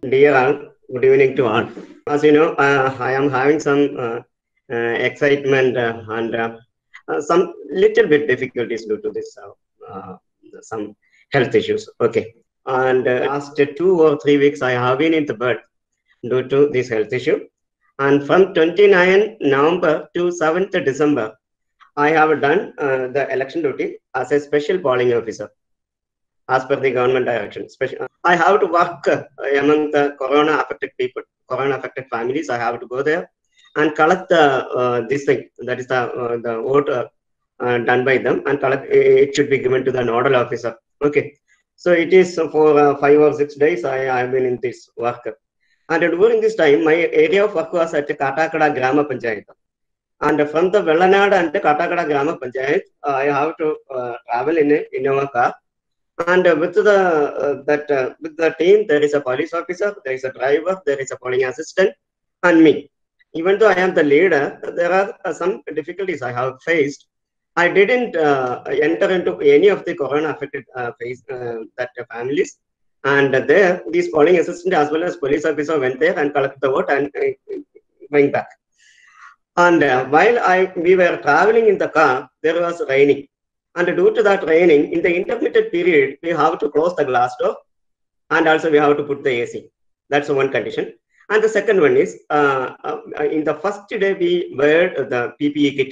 dear all, good evening to all. As you know, uh, I am having some uh, uh, excitement uh, and uh, uh, some little bit difficulties due to this, uh, uh, some health issues. Okay. And uh, last two or three weeks, I have been in the bed due to this health issue. And from 29 November to 7th December, I have done uh, the election duty as a special polling officer as per the government direction. Special, I have to work uh, among the corona affected people, corona affected families. I have to go there and collect the uh, this thing that is the uh, the vote uh, uh, done by them and collect it should be given to the nodal officer. Okay, so it is for uh, five or six days. I have been in this work, and during this time, my area of work was at Katakada Grama Panchayat. And from the Vellanad and the Katakada Grama Panchayat, I have to uh, travel in a Innova car and uh, with the uh, that uh, with the team there is a police officer there is a driver there is a polling assistant and me even though i am the leader there are uh, some difficulties i have faced i didn't uh, enter into any of the corona affected uh, phase uh, that uh, families and there these polling assistant as well as police officer went there and collected the vote and uh, went back and uh, while i we were traveling in the car there was raining and due to that raining, in the intermittent period, we have to close the glass door and also we have to put the AC. That's one condition. And the second one is, uh, uh, in the first day, we wear the PPE kit.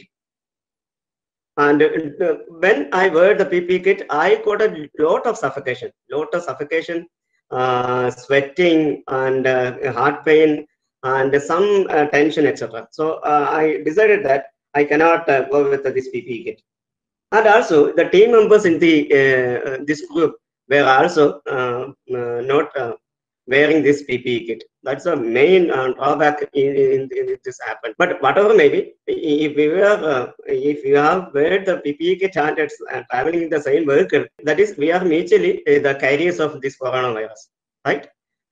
And uh, when I wear the PPE kit, I got a lot of suffocation, lot of suffocation, uh, sweating and uh, heart pain and some uh, tension, etc. So uh, I decided that I cannot uh, go with this PPE kit and also the team members in the uh, uh, this group were also uh, uh, not uh, wearing this PPE kit. That's the main uh, drawback in, in, in this happened. But whatever may be, if we were uh, if you have wear the PPE kit and it's uh, traveling in the same vehicle, that is we are mutually uh, the carriers of this coronavirus, right?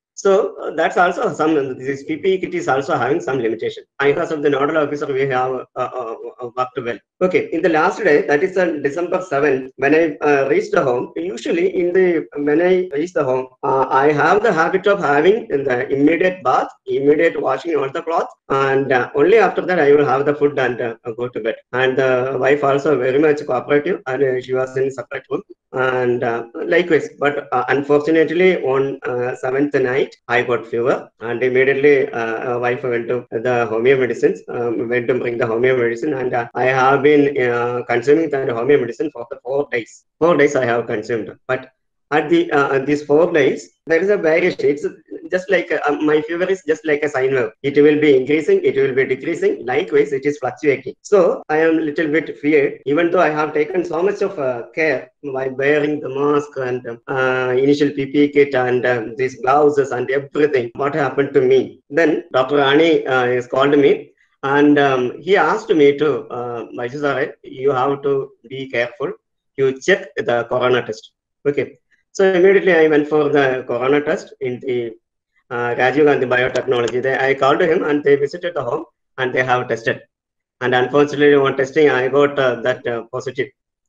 So uh, that's also some this PPE kit is also having some limitation. Because of the nodal officer, we have uh, uh, uh, worked well. Okay, in the last day, that is on December 7th, when I uh, reached the home, usually in the when I reach the home, uh, I have the habit of having the immediate bath, immediate washing all the cloth, and uh, only after that I will have the food and uh, go to bed. And the wife also very much cooperative, and uh, she was in separate room. And uh, likewise, but uh, unfortunately, on uh, seventh night, I got fever, and immediately uh, wife went to the homeo medicines, um, went to bring the homeo medicine, and uh, I have been uh, consuming the homeo medicine for the four days. Four days I have consumed, but at the uh, these four days there is a variation. It's just like uh, my fever is just like a sine wave. It will be increasing, it will be decreasing. Likewise, it is fluctuating. So I am little bit feared, even though I have taken so much of uh, care by wearing the mask and uh, initial PPE kit and um, these blouses and everything. What happened to me? Then Dr. Ani uh, has called me and um, he asked me to, uh, Vaishesare, you have to be careful. You check the corona test. Okay. So immediately I went for the corona test in the uh, Rajiv Gandhi Biotechnology. They, I called him and they visited the home and they have tested. And unfortunately, on testing, I got uh, that uh, positive.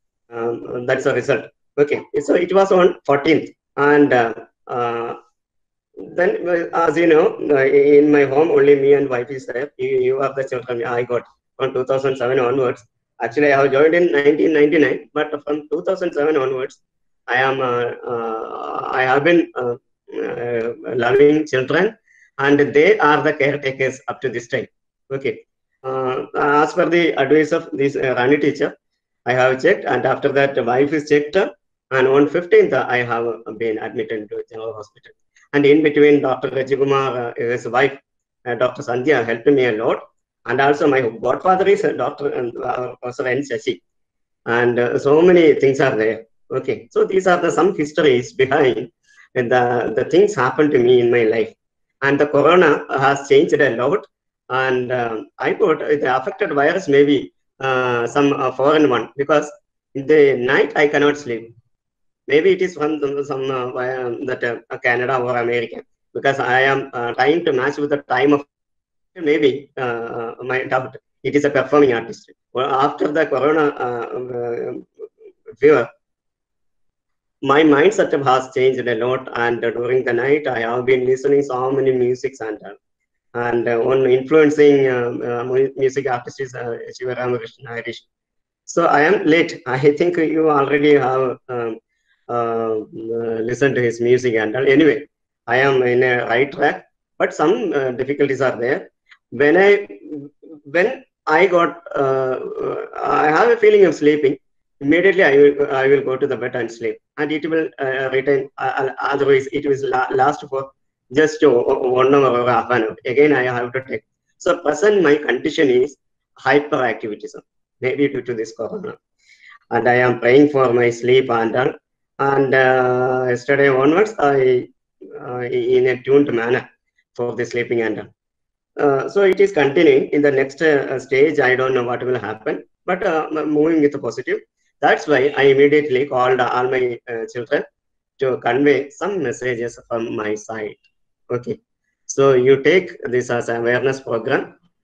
Um, that's the result. Okay. So it was on 14th. And uh, uh, then, well, as you know, uh, in my home, only me and wife is there. You, you are the children I got from 2007 onwards. Actually, I have joined in 1999, but from 2007 onwards, I am uh, uh, I have been uh, uh, loving children, and they are the caretakers up to this time. Okay. Uh, as per the advice of this uh, Rani teacher, I have checked, and after that, the wife is checked, and on 15th, I have been admitted to general hospital. And in between, Dr. Rajikumar, uh, his wife, uh, Dr. Sandhya, helped me a lot, and also my godfather is uh, Dr. and uh, Professor N. Shashi, and uh, so many things are there. Okay, so these are the some histories behind the the things happened to me in my life, and the corona has changed a lot. And um, I thought the affected virus may be uh, some uh, foreign one because in the night I cannot sleep. Maybe it is from some, some uh, via- that uh, Canada or America because I am uh, trying to match with the time of maybe uh, my doubt. It is a performing artist. Well, after the corona uh, uh, fever, my mind setup has changed a lot. And uh, during the night, I have been listening so many musics and uh, and uh, one influencing um, uh, mu- music artist is uh, Shiva Ramakrishna Harish. So I am late. I think you already have um, uh, uh, listened to his music and all. Anyway, I am in a right track, but some uh, difficulties are there. When I when I got uh, uh, I have a feeling of sleeping. Immediately, I will I will go to the bed and sleep, and it will uh, return. Uh, uh, otherwise, it will la- last for just o- o- one hour or half an hour. Again, I have to take. So, present my condition is hyperactivitism, maybe due to this corona, and I am praying for my sleep and all. And uh, yesterday onwards, I uh, in a tuned manner for the sleeping and all. Uh, so it is continuing in the next uh, stage. I don't know what will happen, but uh, m- moving with the positive. That's why I immediately called all my uh, children to convey some messages from my side. Okay, so you take this as an awareness program,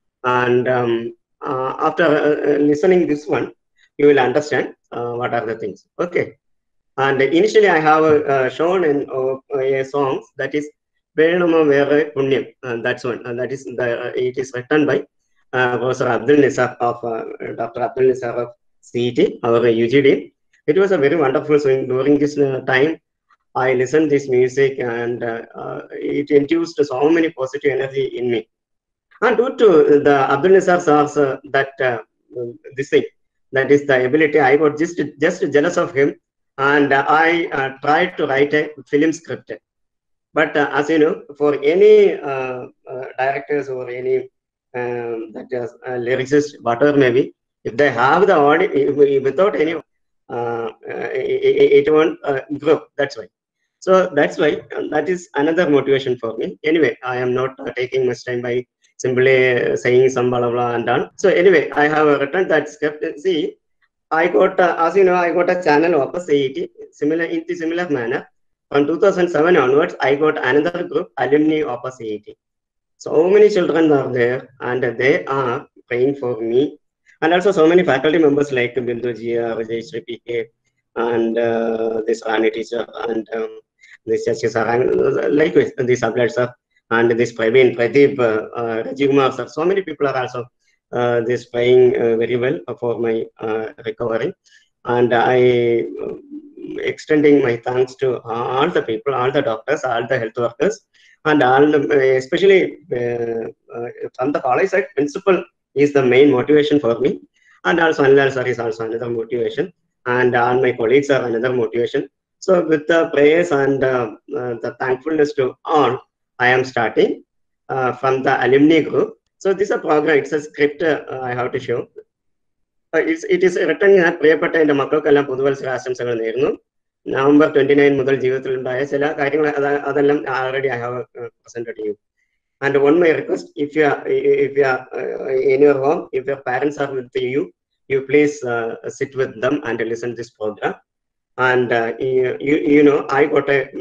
and um, uh, after uh, uh, listening this one, you will understand uh, what are the things. Okay, and initially I have uh, shown in uh, a song that is Venama Vere Punyam. Uh, that's one. And that is the uh, it is written by uh, Professor Abdul Nisar of uh, Dr. Abdul Nisar of CET, our UGD. It was a very wonderful song. During this uh, time, I listened this music and uh, uh, it induced so many positive energy in me. And due to the Abdul Nisar Sir's uh, that uh, this thing, that is the ability, I got just just jealous of him, and uh, I uh, tried to write a film script. But uh, as you know, for any uh, uh, directors or any um, that is uh, lyricist, whatever maybe, if they have the audio without any, uh, uh, it, it it won't uh, grow. That's why. So that's why uh, that is another motivation for me. Anyway, I am not uh, taking much time by simply uh, saying some blah blah blah and done. So anyway, I have written that script. See, I got uh, as you know, I got a channel of CET similar in the similar manner. From 2007 onwards, I got another group, alumni of CET. So many children are there, and they are praying for me, and also so many faculty members like Bindu Jia, Vijay Sri PK, and uh, this Rani teacher, and um, this Shashi sir, and likewise this Abhlad sir, and this Praveen, Pradeep, uh, uh, Rajiv Kumar sir. So many people are also uh, this praying uh, very well for my uh, recovery, and I uh, extending my thanks to all the people, all the doctors, all the health workers, and all the, especially uh, uh, from the college side, principal is the main motivation for me, and also Anilal sir is also another motivation, and all my colleagues are another motivation. So with the prayers and uh, uh, the thankfulness to all, I am starting uh, from the alumni group. So this is a program, it's a script uh, I have to show. It's it is written ഞാൻ പ്രിയപ്പെട്ട എൻ്റെ മക്കൾക്കെല്ലാം പുതുവത്സര ആശംസകൾ നേരുന്നു November twenty nine മുതൽ ജീവിതത്തിലുണ്ടായ ചില കാര്യങ്ങൾ അത് അതെല്ലാം already I have presented you and one my request if you if you in your home if your parents are with you you please sit with them and listen this programme and you know I got a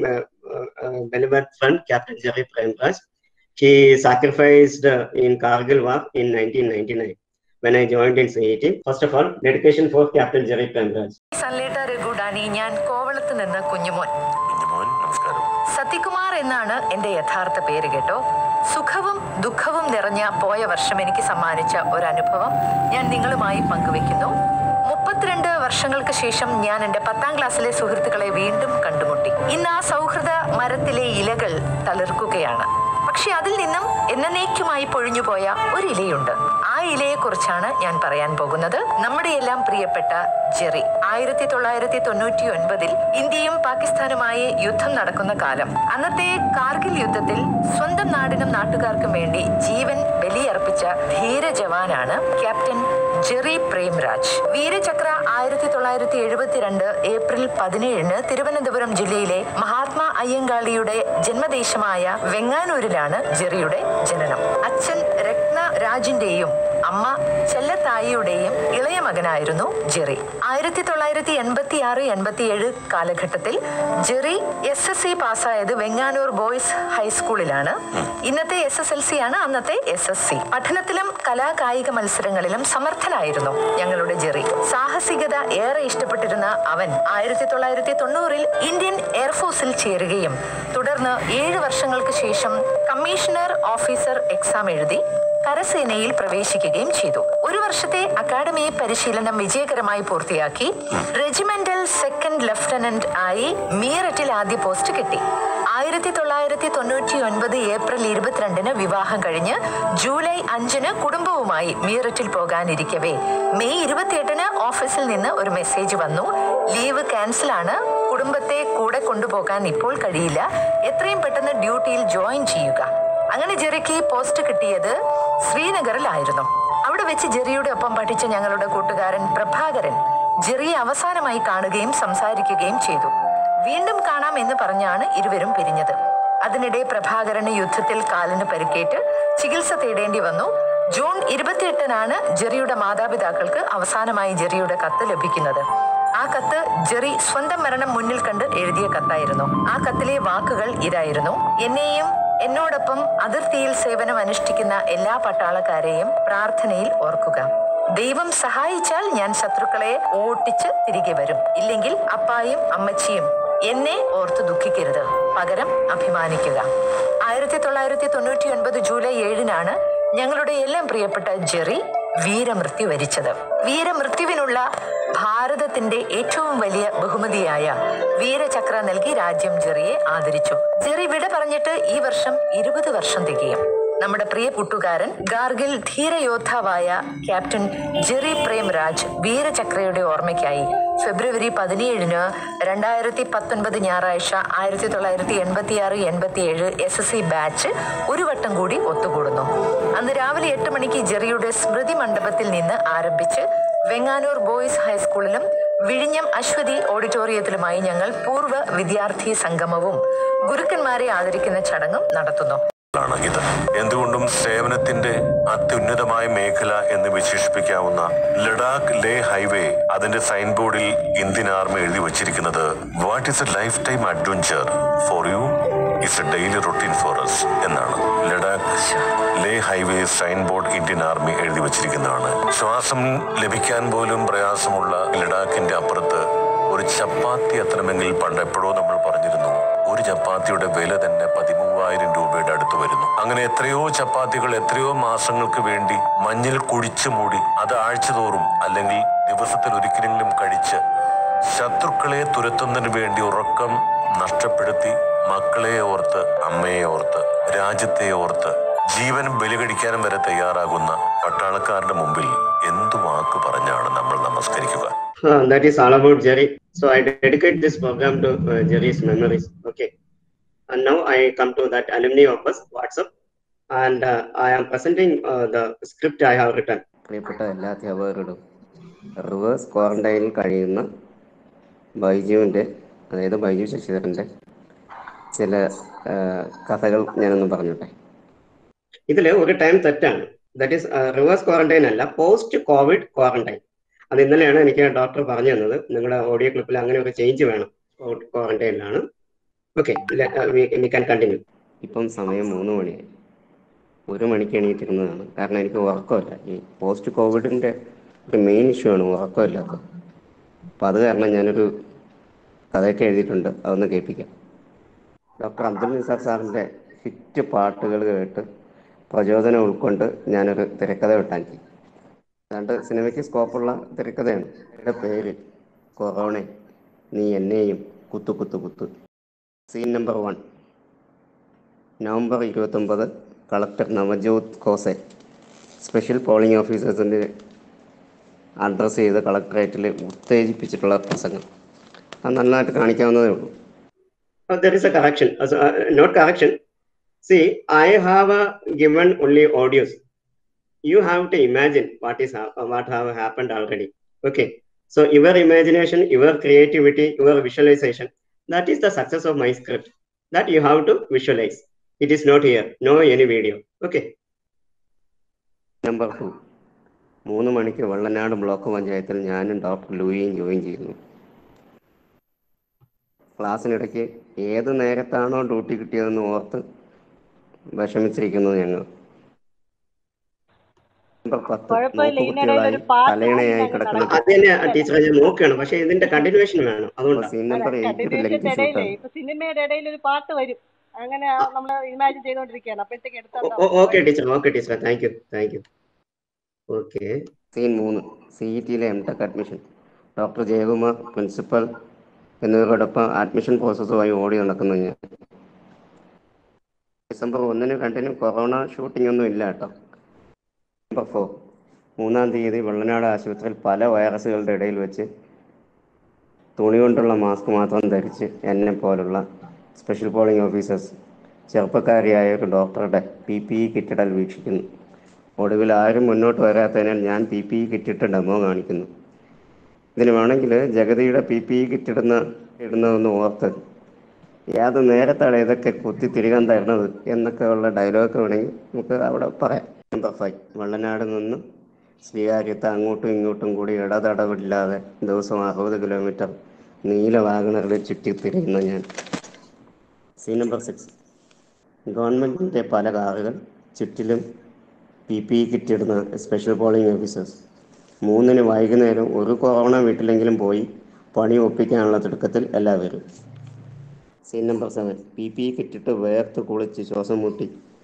beloved friend Captain Jerry Premraj. He sacrificed uh, in Kargil war in 1999 when I joined in CET. First of all, dedication for Captain Jerry Premraj. സല്ലേട്ട രഘുഡാനി ഞാൻ കോവളത്ത് നിന്ന് കുഞ്ഞുമോൻ കുഞ്ഞുമോൻ നമസ്കാരം സത്യകുമാർ എന്നാണ് എന്റെ യഥാർത്ഥ പേര് കേട്ടോ സുഖവും ദുഃഖവും നിറഞ്ഞ പോയ വർഷം എനിക്ക് സമ്മാനിച്ച ഒരു അനുഭവം ഞാൻ നിങ്ങളുമായി പങ്കുവെക്കുന്നു മുപ്പത്തിരണ്ട് വർഷങ്ങൾക്ക് ശേഷം ഞാൻ എൻ്റെ പത്താം ക്ലാസ്സിലെ സുഹൃത്തുക്കളെ വീണ്ടും കണ്ടുമുട്ടി ഇന്ന് ആ സൗഹൃദ മരത്തിലെ ഇലകൾ തളിർക്കുകയാണ് പക്ഷെ അതിൽ നിന്നും എന്നേക്കുമായി പൊഴിഞ്ഞുപോയ ഒരു ഇലയുണ്ട് ആ ഇലയെ കുറിച്ചാണ് ഞാൻ പറയാൻ പോകുന്നത് നമ്മുടെ എല്ലാം പ്രിയപ്പെട്ട ജെറി ആയിരത്തി തൊള്ളായിരത്തി തൊണ്ണൂറ്റി ഒൻപതിൽ ഇന്ത്യയും പാകിസ്ഥാനുമായി യുദ്ധം നടക്കുന്ന കാലം അന്നത്തെ കാർഗിൽ യുദ്ധത്തിൽ സ്വന്തം നാടിനും നാട്ടുകാർക്കും വേണ്ടി ജീവൻ ബലിയർപ്പിച്ച ധീര ജവാനാണ് ക്യാപ്റ്റൻ ജെറി പ്രേംരാജ് വീരചക്ര ആയിരത്തി തൊള്ളായിരത്തി എഴുപത്തിരണ്ട് ഏപ്രിൽ പതിനേഴിന് തിരുവനന്തപുരം ജില്ലയിലെ മഹാത്മാ അയ്യങ്കാളിയുടെ ജന്മദേശമായ വെങ്ങാനൂരിലാണ് ജെറിയുടെ ജനനം അച്ഛൻ രത്ന രാജിന്റെയും അമ്മ ചെല്ലത്തായിയുടെയും ഇളയ മകനായിരുന്നു ജെറി ആയിരത്തി തൊള്ളായിരത്തി എൺപത്തി ആറ് എൺപത്തിയേഴ് കാലഘട്ടത്തിൽ ജെറി എസ് എസ് സി പാസ്സായത് വെങ്ങാനൂർ ബോയ്സ് ഹൈസ്കൂളിലാണ് ഇന്നത്തെ എസ് എസ് എൽ സി ആണ് അന്നത്തെ എസ് എസ് സി പഠനത്തിലും കലാകായിക മത്സരങ്ങളിലും സമർത്ഥനായിരുന്നു ഞങ്ങളുടെ ജെറി സാഹസികത ഏറെ ഇഷ്ടപ്പെട്ടിരുന്ന അവൻ ആയിരത്തി തൊള്ളായിരത്തി തൊണ്ണൂറിൽ ഇന്ത്യൻ എയർഫോഴ്സിൽ ചേരുകയും തുടർന്ന് ഏഴ് വർഷങ്ങൾക്ക് ശേഷം കമ്മീഷണർ ഓഫീസർ എക്സാം എഴുതി കരസേനയിൽ പ്രവേശിക്കുകയും ചെയ്തു ഒരു വർഷത്തെ അക്കാഡമി പരിശീലനം വിജയകരമായി പൂർത്തിയാക്കി റെജിമെന്റൽ സെക്കൻഡ് ലഫ്റ്റനന്റ് ആയി മീററ്റിൽ ആദ്യ പോസ്റ്റ് കിട്ടി ആയിരത്തി തൊള്ളായിരത്തി തൊണ്ണൂറ്റി ഒൻപത് ഏപ്രിൽ ഇരുപത്തിരണ്ടിന് വിവാഹം കഴിഞ്ഞ് ജൂലൈ അഞ്ചിന് കുടുംബവുമായി മീററ്റിൽ പോകാനിരിക്കവേ മെയ് ഇരുപത്തിയെട്ടിന് ഓഫീസിൽ നിന്ന് ഒരു മെസ്സേജ് വന്നു ലീവ് ക്യാൻസൽ ആണ് കുടുംബത്തെ കൂടെ കൊണ്ടുപോകാൻ ഇപ്പോൾ കഴിയില്ല എത്രയും പെട്ടെന്ന് ഡ്യൂട്ടിയിൽ ജോയിൻ ചെയ്യുക അങ്ങനെ ജെറിക്ക് ഈ പോസ്റ്റ് കിട്ടിയത് ശ്രീനഗറിലായിരുന്നു അവിടെ വെച്ച് ജെറിയുടെ ഒപ്പം പഠിച്ച ഞങ്ങളുടെ കൂട്ടുകാരൻ പ്രഭാകരൻ ജെറിയെ അവസാനമായി കാണുകയും സംസാരിക്കുകയും ചെയ്തു വീണ്ടും കാണാം എന്ന് പറഞ്ഞാണ് ഇരുവരും പിരിഞ്ഞത് അതിനിടെ പ്രഭാകരന് യുദ്ധത്തിൽ കാലിന് പരിക്കേറ്റ് ചികിത്സ തേടേണ്ടി വന്നു ജൂൺ ഇരുപത്തിയെട്ടിനാണ് ജെറിയുടെ മാതാപിതാക്കൾക്ക് അവസാനമായി ജെറിയുടെ കത്ത് ലഭിക്കുന്നത് ആ കത്ത് ജെറി സ്വന്തം മരണം മുന്നിൽ കണ്ട് എഴുതിയ കത്തായിരുന്നു ആ കത്തിലെ വാക്കുകൾ ഇതായിരുന്നു എന്നെയും എന്നോടൊപ്പം അതിർത്തിയിൽ സേവനം അനുഷ്ഠിക്കുന്ന എല്ലാ പട്ടാളക്കാരെയും പ്രാർത്ഥനയിൽ ഓർക്കുക ദൈവം സഹായിച്ചാൽ ഞാൻ ശത്രുക്കളെ ഓട്ടിച്ച് തിരികെ വരും ഇല്ലെങ്കിൽ അപ്പായും അമ്മച്ചിയും എന്നെ ഓർത്ത് ദുഃഖിക്കരുത് പകരം അഭിമാനിക്കുക ആയിരത്തി തൊള്ളായിരത്തി തൊണ്ണൂറ്റി ഒൻപത് ജൂലൈ ഏഴിനാണ് ഞങ്ങളുടെ എല്ലാം പ്രിയപ്പെട്ട ജെറി വീരമൃത്യു വരിച്ചത് വീരമൃത്യുവിനുള്ള ഭാരതത്തിന്റെ ഏറ്റവും വലിയ ബഹുമതിയായ വീരചക്ര നൽകി രാജ്യം ജെറിയെ ആദരിച്ചു ജെറി വിട പറഞ്ഞിട്ട് ഈ വർഷം ഇരുപത് വർഷം തികയും നമ്മുടെ പ്രിയ കൂട്ടുകാരൻ ഗാർഗിൽ ധീരയോദ്ധാവായ ക്യാപ്റ്റൻ ജെറി പ്രേംരാജ് വീരചക്രയുടെ ഓർമ്മയ്ക്കായി ഫെബ്രുവരി പതിനേഴിന് രണ്ടായിരത്തി പത്തൊൻപത് ഞായറാഴ്ച ആയിരത്തി തൊള്ളായിരത്തി എൺപത്തി ആറ് എൺപത്തി ഏഴ് എസ് എസ് സി ബാച്ച് ഒരു വട്ടം കൂടി ഒത്തുകൂടുന്നു അന്ന് രാവിലെ എട്ട് മണിക്ക് ജെറിയുടെ സ്മൃതി മണ്ഡപത്തിൽ നിന്ന് ആരംഭിച്ച് വെങ്ങാനൂർ ബോയ്സ് ഹൈസ്കൂളിലും വിഴിഞ്ഞം അശ്വതി ഓഡിറ്റോറിയത്തിലുമായി ഞങ്ങൾ പൂർവ്വ വിദ്യാർത്ഥി സംഗമവും ഗുരുക്കന്മാരെ ആദരിക്കുന്ന ചടങ്ങും നടത്തുന്നു ആണ് ഇത് എന്തുകൊണ്ടും സേവനത്തിന്റെ അത്യുന്നതമായ മേഖല എന്ന് വിശേഷിപ്പിക്കാവുന്ന ലഡാക്ക് ലേ ഹൈവേ അതിന്റെ സൈൻ ബോർഡിൽ ഇന്ത്യൻ ആർമി എഴുതി വച്ചിരിക്കുന്നത് what is a life time adventure for you is a daily routine for us എന്നാണ് Ladakh Leh highway sign board Indian army എഴുതി വച്ചിരിക്കുന്നതാണ് ശ്വാസം ലഭിക്കാൻ പോലും പ്രയാസമുള്ള ലഡാക്കിന്റെ അപ്പുറത്ത് ഒരു ചപ്പാത്തി എത്തണമെങ്കിൽ പണ്ട് എപ്പോഴോ നമ്മൾ പറഞ്ഞിരുന്നു ഒരു ചപ്പാത്തിയുടെ വില തന്നെ പതിമൂവായിരം രൂപയുടെ അടുത്ത് വരുന്നു അങ്ങനെ എത്രയോ ചപ്പാത്തികൾ എത്രയോ മാസങ്ങൾക്ക് വേണ്ടി മഞ്ഞിൽ കുഴിച്ചു മൂടി അത് ആഴ്ചതോറും അല്ലെങ്കിൽ ദിവസത്തിൽ ഒരിക്കലെങ്കിലും കഴിച്ച് ശത്രുക്കളെ തുരത്തുന്നതിന് വേണ്ടി ഉറക്കം നഷ്ടപ്പെടുത്തി മക്കളെ ഓർത്ത് അമ്മയെ ഓർത്ത് രാജ്യത്തെ ഓർത്ത് ജീവൻ ബലികടിക്കാനും വരെ തയ്യാറാകുന്ന പട്ടാളക്കാരുടെ മുമ്പിൽ എന്തു വാക്ക് പറഞ്ഞാണ് നമ്മൾ നമസ്കരിക്കുക Uh, that is all about Jerry. So I dedicate this program to uh, Jerry's memories. Okay. And now I come to that alumni office WhatsApp, and uh, I am presenting uh, the script I have written. പ്രിയപ്പെട്ട എല്ലാ അധ്യാപകരോടും reverse ക്വാറന്റൈനിൽ കഴിയുന്ന ബൈജുവിൻ്റെ അതായത് ബൈജു ശശിധരൻ്റെ ചില ആ, കഥകൾ ഞാനൊന്ന് പറഞ്ഞോട്ടെ ഇതിൽ ഒരു ടൈം തെറ്റാണ് ദാറ്റ് ഈസ് റിവേഴ്സ് ക്വാറന്റൈൻ അല്ല പോസ്റ്റ് കോവിഡ് ക്വാറന്റൈൻ അത് ഇന്നലെയാണ് എനിക്ക് ഡോക്ടർ പറഞ്ഞു തന്നത് നിങ്ങളുടെ ഓഡിയോ ക്ലിപ്പിൽ അങ്ങനെ ഒരു ചേഞ്ച് വേണം ക്വാറന്റൈനിലാണ് ഓക്കെ വി ക്യാൻ കണ്ടിന്യൂ ഇപ്പം സമയം മൂന്ന് മണിയായി ഒരു മണിക്ക് എണീറ്റിരുന്നതാണ് കാരണം എനിക്ക് ഉറക്കമില്ല ഈ പോസ്റ്റ് കോവിഡിൻ്റെ ഒരു മെയിൻ ഇഷ്യൂ ആണ് ഉറക്കമില്ലാത്തത് അപ്പം അത് കാരണം ഞാനൊരു കഥയൊക്കെ എഴുതിയിട്ടുണ്ട് അതൊന്ന് കേൾപ്പിക്കാം ഡോക്ടർ അബ്ദുൽ നിസാർ സാറിൻ്റെ ഹിറ്റ് പാട്ടുകൾ കേട്ട് പ്രചോദനം ഉൾക്കൊണ്ട് ഞാനൊരു തിരക്കഥ വിട്ടാക്കി ഏതാണ്ട് സിനിമയ്ക്ക് സ്കോപ്പുള്ള തിരക്കഥയാണ് എൻ്റെ പേര് കൊറോണ നീ എന്നെയും കുത്തു കുത്തു കുത്തു സീൻ നമ്പർ വൺ നവംബർ ഇരുപത്തൊമ്പത് collector Navjot Khosa special polling ഓഫീസേഴ്സിൻ്റെ അഡ്രസ്സ് ചെയ്ത് കളക്ടറേറ്റിൽ ഉത്തേജിപ്പിച്ചിട്ടുള്ള പ്രസംഗം അത് നന്നായിട്ട് കാണിക്കാവുന്നതേ ഉള്ളൂ Uh, there is a correction. Uh, so, uh, not correction. See, I have uh, given only audios. You have to imagine what is hap- uh, what have happened already. Okay. So your imagination, your creativity, your visualization, that is the success of my script. That you have to visualize. It is not here. No any video. Okay. Number two മൂന്ന് മണിക്ക് Vellanad block പഞ്ചായത്തിൽ ഞാനും doctor ലൂയിയും join ചെയ്യുന്നു ക്ലാസ്സിനിടയ്ക്ക് ഏത് നേരത്താണോ duty കിട്ടിയതെന്ന് ഓർത്ത് വിഷമിച്ചിരിക്കുന്നു ഞങ്ങൾ number പത്ത് കുഴപ്പമില്ല ഇതിനിടയിൽ ഒരു നോക്കുകുത്തികളായി പാട്ട് തലയിണയായി പാടി കിടക്കുന്ന ഞങ്ങൾ അത് തന്നെ ടീച്ചറെ ഞാൻ നോക്കുകയാണ് പക്ഷെ ഇതിന്റെ കണ്ടിന്യൂഷൻ വേണം അപ്പൊ അതുകൊണ്ടാണ് സീൻ നമ്പർ എയ്റ്റ് കണ്ടിന്യൂഷന്റെ ലെങ്തി ഇടയിലേ ഷൂട്ടാണ് ഇപ്പൊ സിനിമയുടെ ഇടയിൽ ഒരു പാട്ട് വരും അങ്ങനെ നമ്മൾ ഇമാജിൻ ചെയ്തോണ്ടിരിക്കുകയാണ് അപ്പോഴത്തേക്ക് എടുത്തോണ്ടോ okay teacher okay teacher thank you thank you okay scene മൂന്ന് സി ഇ ടിയിലെ M tech admission doctor Jayakumar principal എന്നിവരോടൊപ്പം അഡ്മിഷൻ പ്രോസസ്സുമായി ഓടി നടക്കുന്നു ഞാൻ ഡിസംബർ ഒന്നിനും രണ്ടിനും കൊറോണ ഷൂട്ടിംഗ് ഒന്നും ഇല്ല കേട്ടോ നമ്പർ ഫോർ മൂന്നാം തീയതി വെള്ളനാട് ആശുപത്രിയിൽ പല വൈറസുകളുടെ ഇടയിൽ വെച്ച് തുണി കൊണ്ടുള്ള മാസ്ക് മാത്രം ധരിച്ച് എന്നെ പോലുള്ള സ്പെഷ്യൽ പോളിംഗ് ഓഫീസേഴ്സ് ചെറുപ്പക്കാരിയായ ഒരു ഡോക്ടറുടെ പി പി ഇ കിറ്റിടൽ വീക്ഷിക്കുന്നു ഒടുവിൽ ആരും മുന്നോട്ട് വരാത്തതിനാൽ ഞാൻ പി പി ഇ കിറ്റിട്ട് ഡെമോ കാണിക്കുന്നു ഇതിന് വേണമെങ്കിൽ ജഗതിയുടെ പി പി ഇ കിറ്റിടുന്ന ഇടുന്നതെന്ന് ഓർത്ത് ഏത് നേരത്താണ് ഇതൊക്കെ കുത്തി തിരികാൻ തരുന്നത് എന്നൊക്കെ ഉള്ള ഡയലോഗ് വേണമെങ്കിൽ നമുക്ക് അവിടെ പറയാം നമ്പർ ഫൈവ് വെള്ളനാട് നിന്ന് ശ്രീകാര്യത്ത് അങ്ങോട്ടും ഇങ്ങോട്ടും കൂടി ഇടതടവില്ലാതെ ദിവസം അറുപത് കിലോമീറ്റർ നീല വാഗണറിൽ ചുറ്റി തിരിയുന്ന ഞാൻ സീൻ നമ്പർ സിക്സ് ഗവൺമെൻറ്റിൻ്റെ പല കാറുകൾ ചുറ്റിലും പി പി ഇ കിറ്റിടുന്ന സ്പെഷ്യൽ പോളിംഗ് ഓഫീസേഴ്സ് മൂന്നിന് വൈകുന്നേരം ഒരു കൊറോണ വീട്ടിലെങ്കിലും പോയി പണി ഒപ്പിക്കാനുള്ള തിടുക്കത്തിൽ എല്ലാവരും scene number seven P P E കിറ്റിട്ട് വേർത്ത് കുളിച്ച് ശ്വാസം മുട്ടി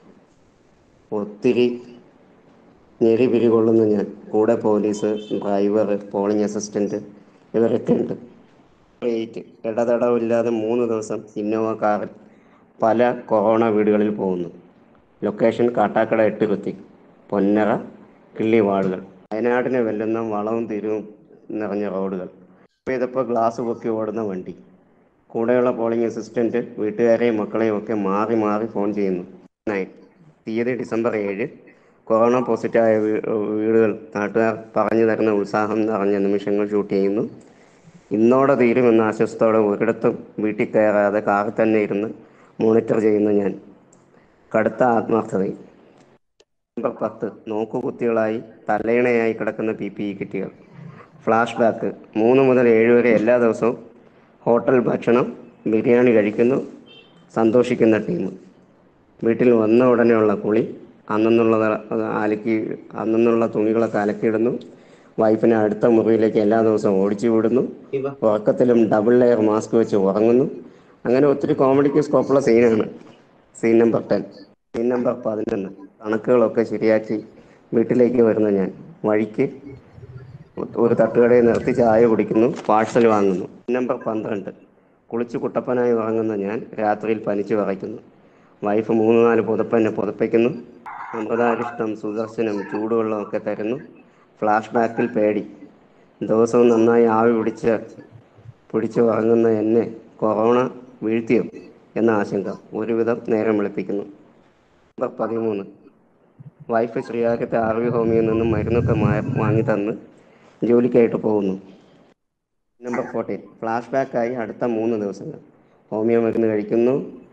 ഒത്തിരി ഞെരി പിരി കൊള്ളുന്ന ഞാൻ കൂടെ പോലീസ് ഡ്രൈവർ പോളിംഗ് അസിസ്റ്റൻറ്റ് ഇവരൊക്കെ ഉണ്ട് എയ്റ്റ് ഇടതടവില്ലാതെ മൂന്ന് ദിവസം ഇന്നോവ കാറിൽ പല കൊറോണ വീടുകളിൽ പോകുന്നു ലൊക്കേഷൻ കാട്ടാക്കട എട്ടുകുത്തി പൊന്നറ കിള്ളിവാടുകൾ വയനാടിനെ വെല്ലുന്ന വളവും തിരിവും നിറഞ്ഞ റോഡുകൾ ചെയ്തപ്പോൾ ഗ്ലാസ് പൊക്കി ഓടുന്ന വണ്ടി കൂടെയുള്ള പോളിംഗ് അസിസ്റ്റൻറ്റ് വീട്ടുകാരെയും മക്കളെയും ഒക്കെ മാറി മാറി ഫോൺ ചെയ്യുന്നു നയൻ തീയതി ഡിസംബർ ഏഴ് കൊറോണ പോസിറ്റീവായ വീ- വീടുകൾ നാട്ടുകാർ പറഞ്ഞു തരുന്ന ഉത്സാഹം നിറഞ്ഞ നിമിഷങ്ങൾ ഷൂട്ട് ചെയ്യുന്നു ഇന്നോടെ തീരുമെന്ന ആശ്വസത്തോടെ ഒരിടത്തും വീട്ടിൽ കയറാതെ കാറിൽ തന്നെ ഇരുന്ന് മോണിറ്റർ ചെയ്യുന്ന ഞാൻ കടുത്ത ആത്മാർത്ഥതയും നമ്പർ പത്ത് നോക്കുകുത്തികളായി തലയിണയായി കിടക്കുന്ന പി പി ഇ കിറ്റുകൾ ഫ്ലാഷ് ബാക്ക് മൂന്ന് മുതൽ ഏഴ് വരെ എല്ലാ ദിവസവും ഹോട്ടൽ ഭക്ഷണം ബിരിയാണി കഴിക്കുന്നു സന്തോഷിക്കുന്ന ടീം വീട്ടിൽ വന്ന ഉടനെയുള്ള കുളി അന്നെന്നുള്ള അലക്കി അന്നെന്നുള്ള തുണികളൊക്കെ അലക്കിയിടുന്നു വൈഫിനെ അടുത്ത മുറിയിലേക്ക് എല്ലാ ദിവസവും ഓടിച്ചു വിടുന്നു ഉറക്കത്തിലും ഡബിൾ ലെയർ മാസ്ക് വെച്ച് ഉറങ്ങുന്നു അങ്ങനെ ഒത്തിരി കോമഡിക്ക് സ്കോപ്പുള്ള സീനാണ് scene number ten scene number പതിനൊന്ന് കണക്കുകളൊക്കെ ശരിയാക്കി വീട്ടിലേക്ക് വരുന്ന ഞാൻ വഴിക്ക് ഒരു തട്ടുകടയിൽ നിർത്തി ചായ കുടിക്കുന്നു പാഴ്സൽ വാങ്ങുന്നു സീൻ നമ്പർ പന്ത്രണ്ട് കുളിച്ച് കുട്ടപ്പനായി ഉറങ്ങുന്ന ഞാൻ രാത്രിയിൽ പനിച്ചു വിറയ്ക്കുന്നു വൈഫ് മൂന്ന് നാല് പുതപ്പെന്നെ പുതപ്പിക്കുന്നു അമൃതാരിഷ്ടം സുദർശനം ചൂടുവെള്ളമൊക്കെ തരുന്നു ഫ്ലാഷ് ബാക്കിൽ പേടി ദിവസവും നന്നായി ആവി പിടിച്ച് പിടിച്ച് ഉറങ്ങുന്ന എന്നെ കൊറോണ വീഴ്ത്തിയോ എന്ന ആശങ്ക ഒരുവിധം നേരം വെളുപ്പിക്കുന്നു നമ്പർ പതിമൂന്ന് വൈഫ് ശ്രീകാര്യത്തെ ആർ വി ഹോമിയിൽ നിന്നും മരുന്നൊക്കെ മാ- വാങ്ങി തന്ന് ജോലിക്കായിട്ട് പോകുന്നു നമ്പർ ഫോർട്ടീൻ ഫ്ലാഷ് ബാക്കായി അടുത്ത മൂന്ന് ദിവസങ്ങൾ ഹോമിയോ മരുന്ന് കഴിക്കുന്നു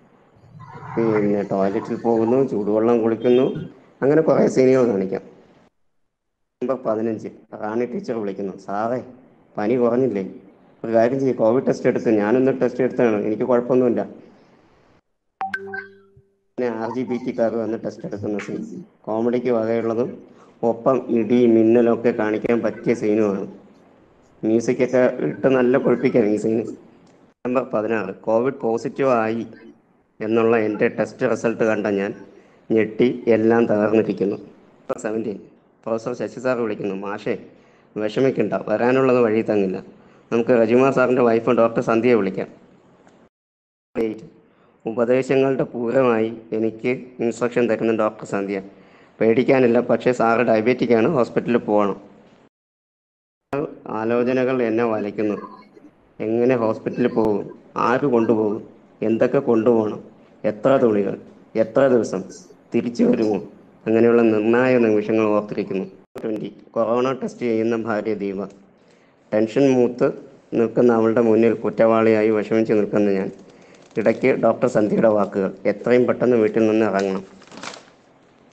പിന്നെ ടോയ്ലറ്റിൽ പോകുന്നു ചൂടുവെള്ളം കുളിക്കുന്നു അങ്ങനെ കുറേ സീനുകൾ കാണിക്കാം നമ്പർ പതിനഞ്ച് റാണി ടീച്ചർ വിളിക്കുന്നു സാറേ പനി കുറഞ്ഞില്ലേ ഒരു കാര്യം ചെയ്യും കോവിഡ് ടെസ്റ്റ് എടുത്ത് ഞാനൊന്ന് ടെസ്റ്റ് എടുത്താണ് എനിക്ക് കുഴപ്പമൊന്നുമില്ല പിന്നെ ആർ ജി ബി ടിക്കാർ വന്ന് ടെസ്റ്റ് എടുക്കുന്ന സീൻ കോമഡിക്ക് വകയുള്ളതും ഒപ്പം ഇടി മിന്നലൊക്കെ കാണിക്കാൻ പറ്റിയ സീനുമാണ് മ്യൂസിക്കൊക്കെ ഇട്ട് നല്ല കൊഴിപ്പിക്കാം ഈ സീന് നമ്പർ പതിനാറ് കോവിഡ് പോസിറ്റീവ് ആയി എന്നുള്ള എൻ്റെ ടെസ്റ്റ് റിസൾട്ട് കണ്ട ഞാൻ ഞെട്ടി എല്ലാം തകർന്നിരിക്കുന്നു number seventeen professor Sashi sir വിളിക്കുന്നു മാഷേ വിഷമിക്കണ്ട വരാനുള്ളത് വഴി തങ്ങില്ല നമുക്ക് റജിമാർ സാറിൻ്റെ വൈഫ് ഡോക്ടർ സന്ധ്യയെ വിളിക്കാം എയ്റ്റ് ഉപദേശങ്ങളുടെ പൂരമായി എനിക്ക് ഇൻസ്ട്രക്ഷൻ തരുന്ന ഡോക്ടർ സന്ധ്യ പേടിക്കാനില്ല പക്ഷേ സാറ് ഡയബറ്റിക്കാണ് ഹോസ്പിറ്റലിൽ പോകണം ആലോചനകൾ എന്നെ വലയ്ക്കുന്നു എങ്ങനെ ഹോസ്പിറ്റലിൽ പോകും ആര് കൊണ്ടുപോകും എന്തൊക്കെ കൊണ്ടുപോകണം എത്ര തുണികൾ എത്ര ദിവസം തിരിച്ചു വരുമോ അങ്ങനെയുള്ള നിർണായക നിമിഷങ്ങൾ ഓർത്തിരിക്കുന്നു ട്വൻറ്റി കൊറോണ ടെസ്റ്റ് ചെയ്യുന്ന ഭാര്യ ദീപ ടെൻഷൻ മൂത്ത് നിൽക്കുന്ന അവളുടെ മുന്നിൽ കുറ്റവാളിയായി വിഷമിച്ച് നിൽക്കുന്ന ഞാൻ ഇടയ്ക്ക് ഡോക്ടർ സന്ധ്യയുടെ വാക്കുകൾ എത്രയും പെട്ടെന്ന് വീട്ടിൽ നിന്ന് ഇറങ്ങണം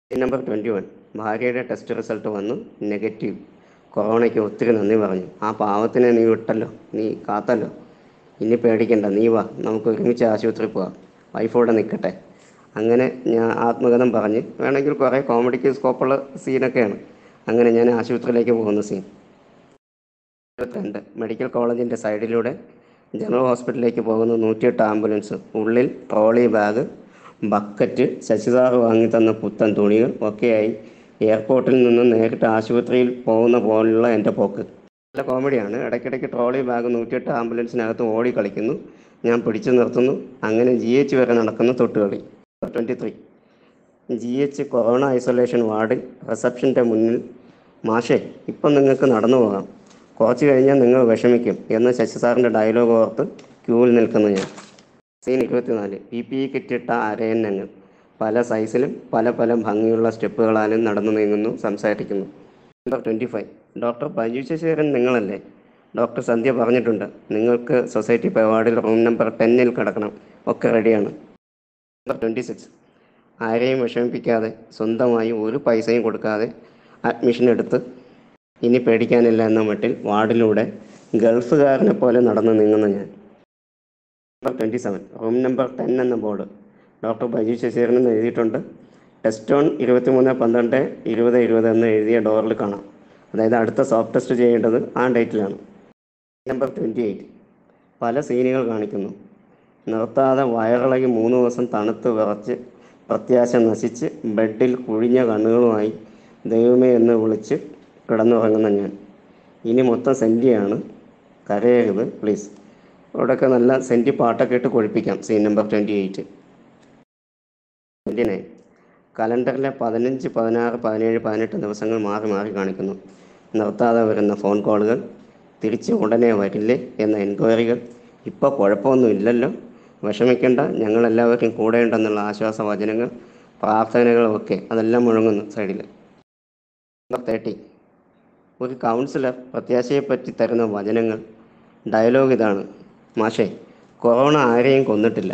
നമ്പർ ട്വൻറ്റി വൺ ഭാര്യയുടെ ടെസ്റ്റ് റിസൾട്ട് വന്നു നെഗറ്റീവ് കൊറോണയ്ക്ക് ഒത്തിരി നന്ദി പറഞ്ഞു ആ പാവത്തിനെ നീ വിട്ടല്ലോ നീ കാത്തല്ലോ ഇനി പേടിക്കണ്ട നീ വാ നമുക്ക് ഒരുമിച്ച് ആശുപത്രി പോവാം വൈഫോടെ നിൽക്കട്ടെ അങ്ങനെ ഞാൻ ആത്മകഥം പറഞ്ഞ് വേണമെങ്കിൽ കുറേ കോമഡിക്ക് സ്കോപ്പുള്ള സീനൊക്കെയാണ് അങ്ങനെ ഞാൻ ആശുപത്രിയിലേക്ക് പോകുന്ന സീൻ ഇരുപത്തിരണ്ട് മെഡിക്കൽ കോളേജിൻ്റെ സൈഡിലൂടെ ജനറൽ ഹോസ്പിറ്റലിലേക്ക് പോകുന്ന നൂറ്റിയെട്ട് ആംബുലൻസ് ഉള്ളിൽ ട്രോളി ബാഗ് ബക്കറ്റ് ശശിസാറ് വാങ്ങി തന്ന പുത്തൻ തുണികൾ ഒക്കെയായി എയർപോർട്ടിൽ നിന്ന് നേരിട്ട് ആശുപത്രിയിൽ പോകുന്ന പോലുള്ള എൻ്റെ പോക്ക് നല്ല കോമഡിയാണ് ഇടയ്ക്കിടയ്ക്ക് ട്രോളി ബാഗ് നൂറ്റിയെട്ട് ആംബുലൻസിനകത്ത് ഓടി കളിക്കുന്നു ഞാൻ പിടിച്ചു നിർത്തുന്നു അങ്ങനെ ജി എച്ച് വരെ നടക്കുന്ന തൊട്ടുകളി twenty three G H corona isolation വാർഡിൽ റിസപ്ഷൻ്റെ മുന്നിൽ മാഷേ ഇപ്പം നിങ്ങൾക്ക് നടന്നു പോകാം കുറച്ച് കഴിഞ്ഞാൽ നിങ്ങൾ വിഷമിക്കും എന്ന് ശശി സാറിൻ്റെ ഡയലോഗ് ഓർത്ത് ക്യൂവിൽ നിൽക്കുന്നു ഞാൻ സീൻ ഇരുപത്തിനാല് പി പി ഇ കിറ്റിട്ട അരയന്നങ്ങൾ പല സൈസിലും പല പല ഭംഗിയുള്ള സ്റ്റെപ്പുകളാലും നടന്നു നീങ്ങുന്നു സംസാരിക്കുന്നു number twenty five doctor Baiju Sasidharan നിങ്ങളല്ലേ ഡോക്ടർ സന്ധ്യ പറഞ്ഞിട്ടുണ്ട് നിങ്ങൾക്ക് സൊസൈറ്റി വാർഡിൽ റൂം നമ്പർ ടെന്നിൽ കിടക്കണം ഒക്കെ റെഡിയാണ് നമ്പർ ട്വൻറ്റി സിക്സ് ആരെയും വിഷമിപ്പിക്കാതെ സ്വന്തമായി ഒരു പൈസയും കൊടുക്കാതെ അഡ്മിഷൻ എടുത്ത് ഇനി പേടിക്കാനില്ല എന്ന മട്ടിൽ വാർഡിലൂടെ ഗൾഫുകാരനെ പോലെ നടന്നു നീങ്ങുന്ന ഞാൻ number twenty seven room number ten എന്ന ബോർഡ് ഡോക്ടർ ബൈജു ശശീരൻ എന്ന് എഴുതിയിട്ടുണ്ട് ടെസ്റ്റ് ഓൺ ഇരുപത്തി മൂന്ന് പന്ത്രണ്ട് ഇരുപത് ഇരുപത് എന്ന് എഴുതിയ ഡോറിൽ കാണാം അതായത് അടുത്ത സോഫ്റ്റ് ടെസ്റ്റ് ചെയ്യേണ്ടത് ആ ഡേറ്റിലാണ് നമ്പർ ട്വൻറ്റി എയ്റ്റ് പല സീനുകൾ കാണിക്കുന്നു നിർത്താതെ വയറിളകി മൂന്ന് ദിവസം തണുത്ത് വിറച്ച് പ്രത്യാശ നശിച്ച് ബെഡിൽ കുഴിഞ്ഞ കണ്ണുകളുമായി ദൈവമേ എന്ന് വിളിച്ച് കിടന്നുറങ്ങുന്ന ഞാൻ ഇനി മൊത്തം സെൻറ്റിയാണ് കരയരുത് പ്ലീസ് ഇവിടെയൊക്കെ നല്ല സെൻറ്റി പാട്ടൊക്കെ ഇട്ട് കൊഴിപ്പിക്കാം scene number twenty eight twenty nine കലണ്ടറിലെ പതിനഞ്ച് പതിനാറ് പതിനേഴ് പതിനെട്ട് ദിവസങ്ങൾ മാറി മാറി കാണിക്കുന്നു നിർത്താതെ വരുന്ന ഫോൺ കോളുകൾ തിരിച്ച് ഉടനെ വരില്ലേ എന്ന എൻക്വയറികൾ ഇപ്പോൾ കുഴപ്പമൊന്നും ഇല്ലല്ലോ വിഷമിക്കേണ്ട ഞങ്ങളെല്ലാവരും കൂടെയുണ്ടെന്നുള്ള ആശ്വാസ വചനങ്ങൾ പ്രാർത്ഥനകളുമൊക്കെ അതെല്ലാം മുഴങ്ങുന്നു സൈഡിൽ നമ്പർ തേർട്ടി ഒരു കൗൺസിലർ പ്രത്യാശയെപ്പറ്റി തരുന്ന വചനങ്ങൾ ഡയലോഗ് ഇതാണ് മാഷേ കൊറോണ ആരെയും കൊന്നിട്ടില്ല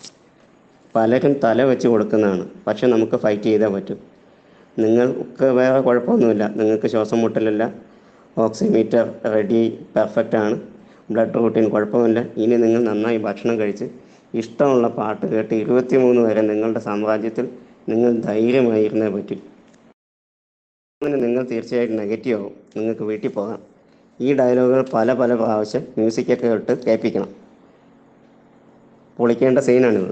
പലരും തല വെച്ച് കൊടുക്കുന്നതാണ് പക്ഷെ നമുക്ക് ഫൈറ്റ് ചെയ്തേ പറ്റും നിങ്ങൾക്ക് വേറെ കുഴപ്പമൊന്നുമില്ല നിങ്ങൾക്ക് ശ്വാസം മുട്ടലില്ല ഓക്സിമീറ്റർ റെഡി പെർഫെക്റ്റ് ആണ് ബ്ലഡ് റൂട്ടീൻ കുഴപ്പമില്ല ഇനി നിങ്ങൾ നന്നായി ഭക്ഷണം കഴിച്ച് ഇഷ്ടമുള്ള പാട്ട് കേട്ട് ഇരുപത്തിമൂന്ന് വരെ നിങ്ങളുടെ സാമ്രാജ്യത്തിൽ നിങ്ങൾ ധൈര്യമായിരുന്നേ പറ്റും അങ്ങനെ നിങ്ങൾ തീർച്ചയായിട്ടും നെഗറ്റീവ് ആവും നിങ്ങൾക്ക് വീട്ടിൽ പോകാം ഈ ഡയലോഗുകൾ പല പല പ്രാവശ്യം മ്യൂസിക്കൊക്കെ ഇട്ട് കേൾപ്പിക്കണം പൊളിക്കേണ്ട സീനാണിത്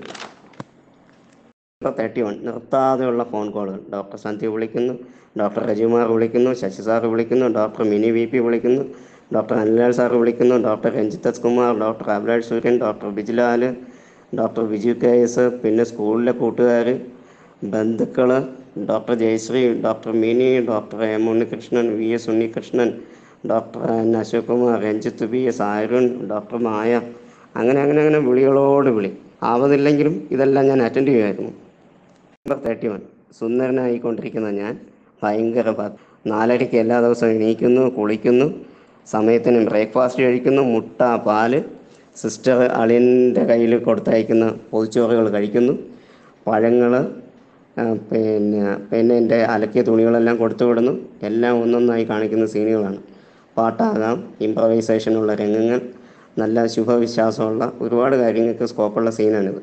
നമ്പർ തേർട്ടി വൺ നിർത്താതെയുള്ള ഫോൺ കോളുകൾ ഡോക്ടർ സന്ധ്യ വിളിക്കുന്നു ഡോക്ടർ രജികുമാർ വിളിക്കുന്നു ശശി സാർ വിളിക്കുന്നു ഡോക്ടർ മിനി വി പി വിളിക്കുന്നു ഡോക്ടർ അനിലാൽ സാർ വിളിക്കുന്നു doctor Ranjith S Kumar doctor Abhilash Sooryan doctor Bijilal doctor Biju K S പിന്നെ സ്കൂളിലെ കൂട്ടുകാർ ബന്ധുക്കൾ doctor Jayasree doctor Mini doctor M Unnikrishnan V S Unnikrishnan doctor N Ashok Kumar Ranjith B S Arun doctor Maya അങ്ങനെ അങ്ങനെ അങ്ങനെ വിളികളോട് വിളി ആവതില്ലെങ്കിലും ഇതെല്ലാം ഞാൻ അറ്റൻഡ് ചെയ്യുമായിരുന്നു നമ്പർ തേർട്ടി വൺ സുന്ദരനായിക്കൊണ്ടിരിക്കുന്ന ഞാൻ ഭയങ്കര ഭ- നാലരയ്ക്ക് എല്ലാ ദിവസവും എണീക്കുന്നു കുളിക്കുന്നു സമയത്തിന് ബ്രേക്ക്ഫാസ്റ്റ് കഴിക്കുന്നു മുട്ട പാല് സിസ്റ്റർ അളിയൻ്റെ കയ്യിൽ കൊടുത്തയക്കുന്ന പൊതിച്ചോറുകൾ കഴിക്കുന്നു പഴങ്ങൾ പിന്നെ പിന്നെ എൻ്റെ അലക്കിയ തുണികളെല്ലാം കൊടുത്തു വിടുന്നു എല്ലാം ഒന്നൊന്നായി കാണിക്കുന്ന സീനുകളാണ് പാട്ടാകാം ഇമ്പ്രവൈസേഷനുള്ള രംഗങ്ങൾ നല്ല ശുഭവിശ്വാസമുള്ള ഒരുപാട് കാര്യങ്ങൾക്ക് സ്കോപ്പുള്ള സീനാണിത്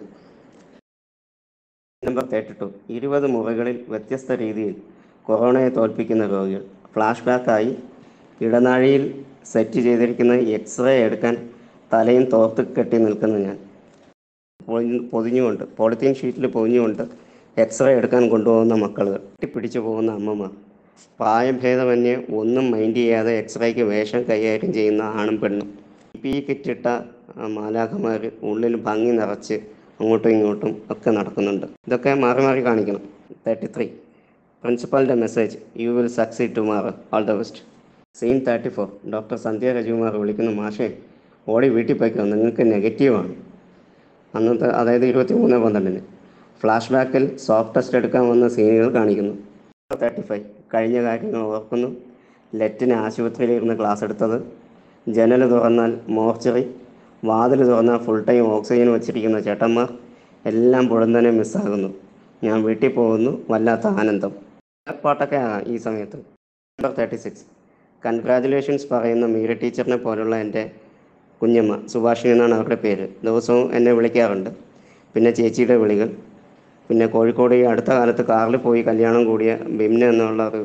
നമ്പർ തേർട്ടി ടു ഇരുപത് മുറികളിൽ വ്യത്യസ്ത രീതിയിൽ കൊറോണയെ തോൽപ്പിക്കുന്ന രോഗികൾ ഫ്ലാഷ് ബാക്കായി ഇടനാഴിയിൽ സെറ്റ് ചെയ്തിരിക്കുന്ന എക്സ്റേ എടുക്കാൻ തലയും തോർത്ത് കെട്ടി നിൽക്കുന്ന ഞാൻ പൊതി- പൊതിഞ്ഞുകൊണ്ട് പോളിത്തീൻ ഷീറ്റിൽ പൊതിഞ്ഞുകൊണ്ട് എക്സ്റേ എടുക്കാൻ കൊണ്ടുപോകുന്ന മക്കൾ കെട്ടിപ്പിടിച്ചു പോകുന്ന അമ്മമാർ പ്രായഭേദമന്യേ ഒന്നും മൈൻഡ് ചെയ്യാതെ എക്സ്റേക്ക് വേഷം കൈകാര്യം ചെയ്യുന്ന ആണും പെണ്ണും പി കിറ്റിട്ട മാലാഖമാർ ഉള്ളിൽ ഭംഗി നിറച്ച് അങ്ങോട്ടും ഇങ്ങോട്ടും ഒക്കെ നടക്കുന്നുണ്ട് ഇതൊക്കെ മാറി മാറി കാണിക്കണം തേർട്ടി ത്രീ പ്രിൻസിപ്പാളിൻ്റെ message you will succeed tomorrow all the best scene thirty four doctor Sandhya Rajikumar വിളിക്കുന്നു മാഷേ ഓടി വീട്ടിൽ പോയിക്കോ നിങ്ങൾക്ക് നെഗറ്റീവാണ് അന്നത്തെ അതായത് ഇരുപത്തി മൂന്ന് പന്ത്രണ്ടിന് ഫ്ലാഷ് ബാക്കിൽ സോഫ്റ്റ് ടെസ്റ്റ് എടുക്കാൻ വന്ന സീനുകൾ കാണിക്കുന്നു തേർട്ടി ഫൈവ് കഴിഞ്ഞ കാര്യങ്ങൾ ഓർക്കുന്നു ലെറ്റിന് ആശുപത്രിയിലിരുന്ന് ക്ലാസ് എടുത്തത് ജനൽ തുറന്നാൽ മോർച്ചറി വാതിൽ തുറന്നാൽ ഫുൾ ടൈം ഓക്സിജൻ വച്ചിരിക്കുന്ന ചേട്ടന്മാർ എല്ലാം പുഴന്തനെ മിസ്സാകുന്നു ഞാൻ വീട്ടിൽ പോകുന്നു വല്ലാത്ത ആനന്ദം പാട്ടൊക്കെ ആ ഈ സമയത്ത് നമ്പർ തേർട്ടി സിക്സ് കൺഗ്രാജുലേഷൻസ് പറയുന്ന മീര ടീച്ചറിനെ പോലുള്ള എൻ്റെ കുഞ്ഞമ്മ സുഭാഷിണി എന്നാണ് അവരുടെ പേര് ദിവസവും എന്നെ വിളിക്കാറുണ്ട് പിന്നെ ചേച്ചിയുടെ വിളികൾ പിന്നെ കോഴിക്കോട് ഈ അടുത്ത കാലത്ത് കാറിൽ പോയി കല്യാണം കൂടിയ ബിംന എന്നുള്ള ഒരു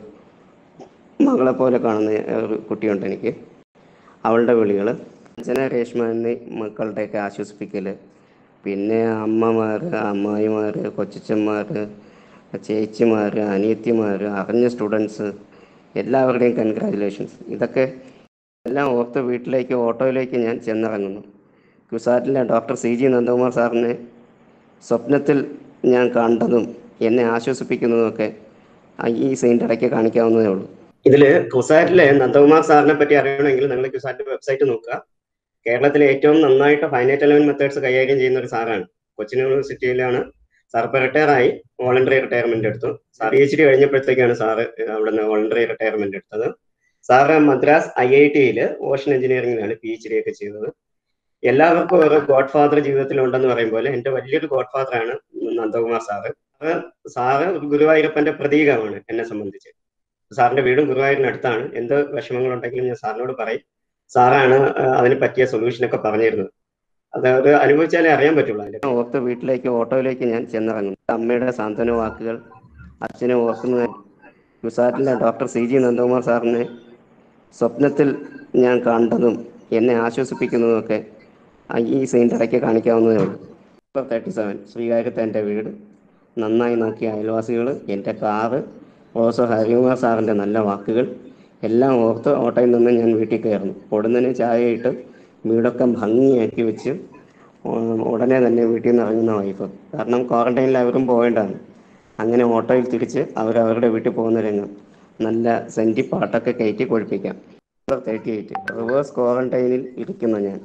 മകളെ പോലെ കാണുന്ന ഒരു കുട്ടിയുണ്ട് എനിക്ക് അവളുടെ വിളികൾ അച്ഛനെ രേഷ്മ എന്നീ മക്കളുടെയൊക്കെ ആശ്വസിപ്പിക്കൽ പിന്നെ അമ്മമാർ അമ്മായിമാർ കൊച്ചച്ചന്മാർ ചേച്ചിമാർ അനിയത്തിമാർ അറിഞ്ഞ സ്റ്റുഡൻസ് എല്ലാവരുടെയും കൺഗ്രാജുലേഷൻസ് ഇതൊക്കെ എല്ലാം ഓർത്ത് വീട്ടിലേക്ക് ഓട്ടോയിലേക്ക് ഞാൻ ചെന്നിറങ്ങുന്നു കുസാറ്റിലെ ഡോക്ടർ സി ജി നന്ദകുമാർ സാറിനെ സ്വപ്നത്തിൽ ഞാൻ കണ്ടതും എന്നെ ആശ്വസിപ്പിക്കുന്നതുമൊക്കെ ആ ഈ സീൻ്റെ ഇടയ്ക്ക് കാണിക്കാവുന്നതേ ഉള്ളൂ ഇതില് കുസാറ്റിലെ നന്ദകുമാർ സാറിനെ പറ്റി അറിയണമെങ്കിൽ നിങ്ങൾ കുസാറ്റിന്റെ വെബ്സൈറ്റ് നോക്കുക കേരളത്തിലെ ഏറ്റവും നന്നായിട്ട് ഫൈനൈറ്റ് എലവൻ മെത്തേഡ്സ് കൈകാര്യം ചെയ്യുന്ന ഒരു സാറാണ് കൊച്ചിൻ യൂണിവേഴ്സിറ്റിയിലാണ് സാർ ഇപ്പൊ റിട്ടയർ ആയി വോളണ്ടറി റിട്ടയർമെന്റ് എടുത്തു സാർ പി എച്ച് ഡി കഴിഞ്ഞപ്പോഴത്തേക്കാണ് സാറ് അവിടെ നിന്ന് വോളണ്ടറി റിട്ടയർമെന്റ് എടുത്തത് സാറ് മദ്രാസ് ഐ ഐ ടിയിൽ ഓഷൻ എഞ്ചിനീയറിംഗിലാണ് പി എച്ച് ഡി ഒക്കെ ചെയ്തത് എല്ലാവർക്കും ഒരു ഗോഡ് ഫാദർ ജീവിതത്തിൽ ഉണ്ടെന്ന് പറയും പോലെ എന്റെ വലിയൊരു ഗോഡ് ഫാദർ ആണ് നന്ദകുമാർ സാറ് സാറ് സാറ് ഒരു ഗുരുവായൂരപ്പന്റെ പ്രതീകമാണ് എന്നെ സംബന്ധിച്ച് സാറിന്റെ വീടും ഗുരുവായൂരിനടുത്താണ് എന്ത് വിഷമങ്ങളുണ്ടെങ്കിലും ഞാൻ സാറിനോട് പറയും സാറാണ് ആ, അതിന് പറ്റിയ സൊല്യൂഷൻ ഒക്കെ പറഞ്ഞിരുന്നത് അത് അത് അനുഭവിച്ചാലേ അറിയാൻ പറ്റുള്ളൂ അതിന്റെ ഓർത്ത് വീട്ടിലേക്ക് ഓട്ടോയിലേക്ക് ഞാൻ ചെന്നിറങ്ങുന്നു അമ്മയുടെ സാന്ത്വന വാക്കുകൾ അച്ഛനെ ഓർക്കുന്ന കുസാറ്റിലെ ഡോക്ടർ സി ജി നന്ദകുമാർ സാറിനെ സ്വപ്നത്തിൽ ഞാൻ കണ്ടതും എന്നെ ആശ്വസിപ്പിക്കുന്നതുമൊക്കെ ആ ഈ സീൻ്റെ ഇടയ്ക്ക് കാണിക്കാവുന്നതേ ഉള്ളൂ നമ്പർ തേർട്ടി സെവൻ ശ്രീകാര്യത്തെ എൻ്റെ വീട് നന്നായി നോക്കിയ അയൽവാസികൾ എൻ്റെ കാറ് പ്രൊഫസർ ഹരികുമാർ സാറിൻ്റെ നല്ല വാക്കുകൾ എല്ലാം ഓർത്ത് ഓട്ടോയിൽ നിന്ന് ഞാൻ വീട്ടിൽ കയറുന്നു ഉടനെ ചായ ഇട്ട് വീടൊക്കെ ഭംഗിയാക്കി വെച്ച് ഉം, ഉടനെ തന്നെ വീട്ടിൽ നിന്ന് ഇറങ്ങുന്ന വൈഫ് കാരണം ക്വാറന്റൈനിൽ അവരും പോകേണ്ടതാണ് അങ്ങനെ ഓട്ടോയിൽ തിരിച്ച് അവർ അവരുടെ വീട്ടിൽ പോകുന്ന രംഗം നല്ല സെൻറ്റി പാട്ടൊക്കെ കയറ്റി കൊഴിപ്പിക്കാം തേർട്ടി എയ്റ്റ് റിവേഴ്സ് ക്വാറന്റൈനിൽ ഇരിക്കുന്ന ഞാൻ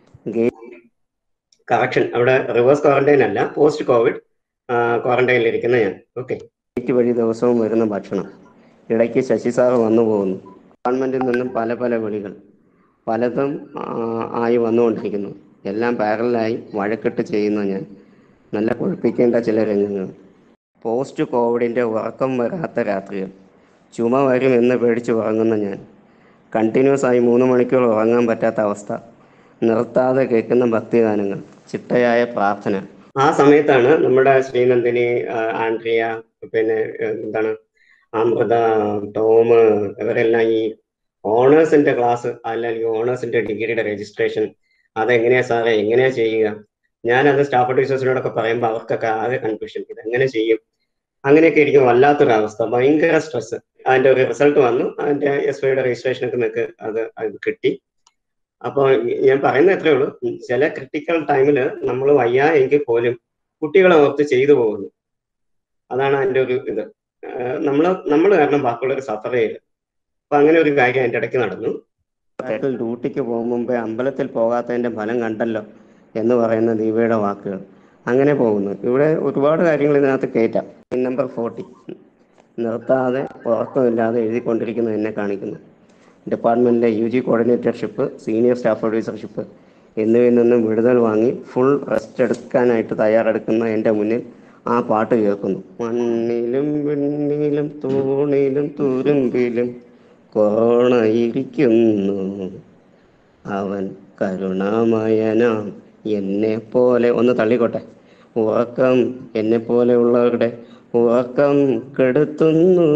കറക്ഷൻ അവിടെ റിവേഴ്സ് ക്വാറന്റൈൻ അല്ല പോസ്റ്റ് കോവിഡ് ക്വാറന്റൈനിൽ ഇരിക്കുന്ന ഞാൻ ഓക്കെ ഗേറ്റ് വഴി ദിവസവും വരുന്ന ഭക്ഷണം ഇടയ്ക്ക് ശശി സാറ് വന്നു പോകുന്നു ഗവൺമെന്റിൽ നിന്നും പല പല വിളികൾ പലതും ആ, ആയി വന്നുകൊണ്ടിരിക്കുന്നു എല്ലാം പാരലായി വഴക്കെട്ട് ചെയ്യുന്ന ഞാൻ നല്ല കുളിപ്പിക്കേണ്ട ചില രംഗങ്ങൾ പോസ്റ്റ് കോവിഡിൻ്റെ ഉറക്കം വരാത്ത രാത്രികൾ ചുമ വരും എന്ന് പേടിച്ച് ഉറങ്ങുന്ന ഞാൻ കണ്ടിന്യൂസ് ആയി മൂന്ന് മണിക്കൂർ ഉറങ്ങാൻ പറ്റാത്ത അവസ്ഥ നിർത്താതെ കേൾക്കുന്ന ഭക്തിഗാനങ്ങൾ ചിട്ടയായ പ്രാർത്ഥന ആ സമയത്താണ് നമ്മുടെ ശ്രീനന്ദിനി ആ, ആൻഡ്രിയ പിന്നെ ഏ, എന്താണ് അമൃത ടോം ഇവരെല്ലാം ഈ ഓണേഴ്സിന്റെ ക്ലാസ് അല്ലെങ്കിൽ ഓണേഴ്സിന്റെ ഡിഗ്രിയുടെ രജിസ്ട്രേഷൻ അതെങ്ങനെയാ സാറേ എങ്ങനെയാ ചെയ്യുക ഞാനത് സ്റ്റാഫ് അഡ്വൈസേഴ്സിനോടൊക്കെ പറയുമ്പോൾ അവർക്കൊക്കെ ആകെ കൺഫ്യൂഷൻ ഇത് എങ്ങനെ ചെയ്യും അങ്ങനെയൊക്കെ ഇരിക്കും വല്ലാത്തൊരവസ്ഥ ഭയങ്കര സ്ട്രെസ് അതിന്റെ ഒരു റിസൾട്ട് വന്നു അതിന്റെ എസ് വൈയുടെ രജിസ്ട്രേഷനൊക്കെ നിങ്ങൾക്ക് അത് അത് കിട്ടി അപ്പോൾ ഞാൻ പറയുന്നത് എത്രയേ ഉള്ളൂ ചില ക്രിട്ടിക്കൽ ടൈമിൽ നമ്മൾ വയ്യ എങ്കിൽ പോലും കുട്ടികളെ ഓർത്ത് ചെയ്തു പോകുന്നു അതാണ് അതിന്റെ ഒരു ഇത് നമ്മൾ നമ്മൾ കാരണം ബാക്കിയുള്ളവർ സഫർ ചെയ്ത് അപ്പൊ അങ്ങനെ ഒരു കാര്യം അതിന്റെ ഇടയ്ക്ക് നടന്നു അത്തരത്തിൽ ഡ്യൂട്ടിക്ക് പോകും മുമ്പേ അമ്പലത്തിൽ പോകാത്തതിന്റെ ഫലം കണ്ടല്ലോ എന്ന് പറയുന്ന ദീപയുടെ വാക്കുകൾ അങ്ങനെ പോകുന്നു ഇവിടെ ഒരുപാട് കാര്യങ്ങൾ ഇതിനകത്ത് കയറ്റാം നമ്പർ ഫോർട്ടി നിർത്താതെ ഉറക്കമില്ലാതെ എഴുതിക്കൊണ്ടിരിക്കുന്നു എന്നെ കാണിക്കുന്നു ഡിപ്പാർട്ട്മെന്റിലെ യു ജി കോർഡിനേറ്റർഷിപ്പ് സീനിയർ സ്റ്റാഫ് അഡ്വൈസർഷിപ്പ് എന്നിവയിൽ നിന്നും വിടുതൽ വാങ്ങി ഫുൾ റെസ്റ്റ് എടുക്കാനായിട്ട് തയ്യാറെടുക്കുന്ന എൻ്റെ മുന്നിൽ ആ പാട്ട് കേൾക്കുന്നു മണ്ണിലും വെണ്ണിലും തൂണിലും തുരുമ്പിലും കോണയിരിക്കുന്നു അവൻ കരുണാമയനാം എന്നെ പോലെ ഒന്ന് തള്ളിക്കോട്ടെ ഉറക്കം എന്നെ പോലെയുള്ളവരുടെ ഉറക്കം കെടുത്തുന്നു